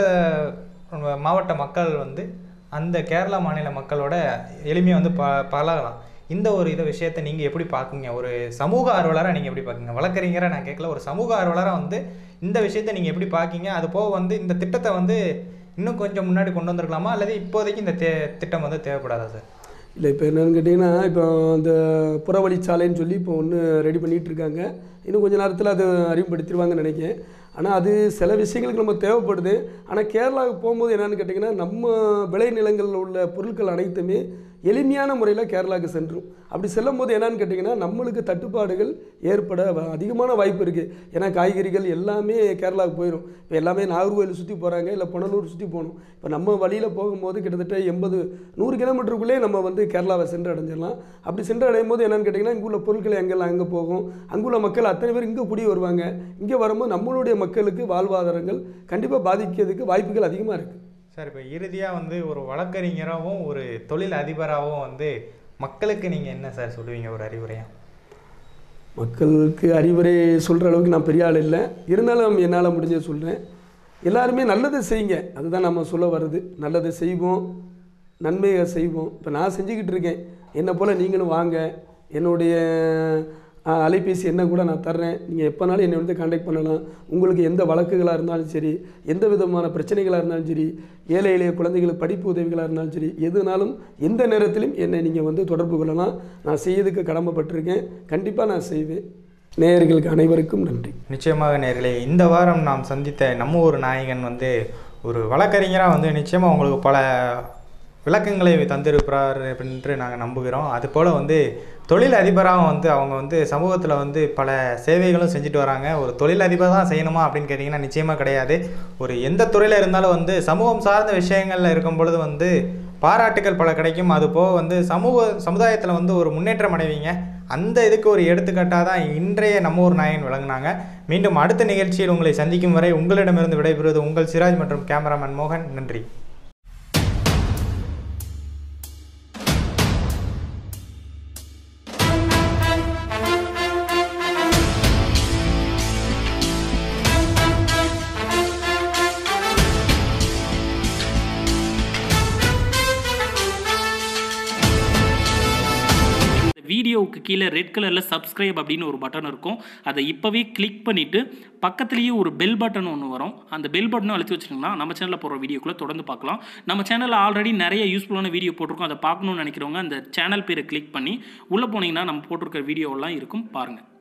மாவட்ட மக்கள் வந்து அந்த கேரளா மாநில மக்களோட எளிமையாக வந்து ப பழகலாம் இந்த ஒரு இதை விஷயத்தை நீங்கள் எப்படி பார்க்குங்க ஒரு சமூக ஆர்வலராக நீங்கள் எப்படி பார்க்குங்க வழக்கறிஞராக நான் கேட்கல ஒரு சமூக ஆர்வலராக வந்து இந்த விஷயத்தை நீங்கள் எப்படி பார்க்கீங்க அது போக வந்து இந்த திட்டத்தை வந்து இன்னும் கொஞ்சம் முன்னாடி கொண்டு வந்திருக்கலாமா அல்லது இப்போதைக்கு இந்த தே திட்டம் வந்து தேவைப்படாதா சார் இல்லை இப்போ என்னன்னு கேட்டிங்கன்னா இப்போ அந்த புறவழிச்சாலைன்னு சொல்லி இப்போ ஒன்று ரெடி பண்ணிகிட்டு இருக்காங்க இன்னும் கொஞ்ச நேரத்தில் அது அறிமுகப்படுத்திடுவாங்கன்னு நினைக்கிறேன் ஆனால் அது சில விஷயங்களுக்கு நம்ம தேவைப்படுது ஆனால் கேரளாவுக்கு போகும்போது என்னென்னு கேட்டிங்கன்னா நம்ம விளைநிலங்களில் உள்ள பொருட்கள் அனைத்துமே எளிமையான முறையில் கேரளாவுக்கு சென்றும் அப்படி செல்லும் போது என்னன்னு கேட்டிங்கன்னா நம்மளுக்கு தட்டுப்பாடுகள் ஏற்பட வ- அதிகமான வாய்ப்பு இருக்குது ஏன்னா காய்கறிகள் எல்லாமே கேரளாவுக்கு போயிடும் இப்போ எல்லாமே நாகர்கோவில் சுற்றி போகிறாங்க இல்லை புனலூர் சுற்றி போகணும் இப்போ நம்ம வழியில் போகும்போது கிட்டத்தட்ட எண்பது நூறு கிலோமீட்டருக்குள்ளே நம்ம வந்து கேரளாவை சென்று அடைஞ்சிடலாம் அப்படி சென்று அடையும் போது என்னன்னு கேட்டிங்கன்னா இங்குள்ள பொருட்கள் எங்கெல்லாம் அங்கே போகும் அங்குள்ள மக்கள் அத்தனை பேர் இங்கே குடி வருவாங்க இங்கே வரும்போது நம்மளுடைய மக்களுக்கு வாழ்வாதாரங்கள் கண்டிப்பாக பாதிக்கிறதுக்கு வாய்ப்புகள் அதிகமாக இருக்குது சார் இப்போ இறுதியாக வந்து ஒரு வழக்கறிஞராகவும் ஒரு தொழில் அதிபராகவும் வந்து மக்களுக்கு நீங்கள் என்ன சார் சொல்லுவீங்க ஒரு அறிவுரையாக மக்களுக்கு அறிவுரை சொல்கிற அளவுக்கு நான் பெரிய ஆள் இல்லை இருந்தாலும் என்னால் முடிஞ்சதை சொல்கிறேன் எல்லாருமே நல்லதை செய்யுங்க அதுதான் நம்ம சொல்ல வர்றது நல்லதை செய்வோம் நன்மையை செய்வோம் இப்போ நான் செஞ்சுக்கிட்டு இருக்கேன் என்னை போல் நீங்களும் வாங்க என்னுடைய ஆ, அலைபேசி என்ன கூட நான் தர்றேன் நீங்கள் எப்போனாலும் என்னை வந்து காண்டாக்ட் பண்ணலாம் உங்களுக்கு எந்த வழக்குகளாக இருந்தாலும் சரி எந்த விதமான பிரச்சனைகளாக இருந்தாலும் சரி ஏழை எளிய குழந்தைகளுக்கு படிப்பு உதவிகளாக இருந்தாலும் சரி எதுனாலும் எந்த நேரத்திலும் என்னை நீங்கள் வந்து தொடர்பு கொள்ளலாம் நான் செய்யறதுக்கு கடமைப்பட்டிருக்கேன் கண்டிப்பாக நான் செய்வேன் நேயர்களுக்கு அனைவருக்கும் நன்றி நிச்சயமாக நேர்களே இந்த வாரம் நாம் சந்தித்த நம்ம ஒரு நாயகன் வந்து ஒரு வழக்கறிஞராக வந்து நிச்சயமாக உங்களுக்கு பல விளக்கங்களை தந்திருக்கிறார் என்று நாங்கள் நம்புகிறோம் அதுபோல் வந்து தொழில் அதிபராகவும் வந்து அவங்க வந்து சமூகத்தில் வந்து பல சேவைகளும் செஞ்சுட்டு வராங்க ஒரு தொழில் அதிபர் தான் செய்யணுமா அப்படின்னு கேட்டிங்கன்னா நிச்சயமாக கிடையாது ஒரு எந்த துறையில் இருந்தாலும் வந்து சமூகம் சார்ந்த விஷயங்களில் இருக்கும் பொழுது வந்து பாராட்டுகள் பல கிடைக்கும் அது போக வந்து சமூக சமுதாயத்தில் வந்து ஒரு முன்னேற்றம் அடைவீங்க அந்த இதுக்கு ஒரு எடுத்துக்காட்டாக தான் இன்றைய நம்ம ஒரு நாயகன் விளங்குனாங்க மீண்டும் அடுத்த நிகழ்ச்சியில் உங்களை சந்திக்கும் வரை உங்களிடமிருந்து விடைபெறுவது உங்கள் சிராஜ் மற்றும் கேமராமேன் மோகன் நன்றி இந்த வீடியோவுக்கு கீழே ரெட் கலரில் சப்ஸ்கிரைப் அப்படின்னு ஒரு பட்டன் இருக்கும் அதை இப்போவே கிளிக் பண்ணிவிட்டு பக்கத்துலேயே ஒரு பெல் பட்டன் ஒன்று வரும் அந்த பெல் பட்டனும் அழுத்தி வச்சிட்டிங்கன்னா நம்ம சேனலில் போகிற வீடியோக்குள்ளே தொடர்ந்து பார்க்கலாம் நம்ம சேனலில் ஆல்ரெடி நிறைய யூஸ்ஃபுல்லான வீடியோ போட்டிருக்கோம் அதை பார்க்கணும்னு நினைக்கிறவங்க அந்த சேனல் பேரை கிளிக் பண்ணி உள்ளே போனீங்கன்னா நம்ம போட்டிருக்கிற வீடியோவெல்லாம் இருக்கும் பாருங்கள்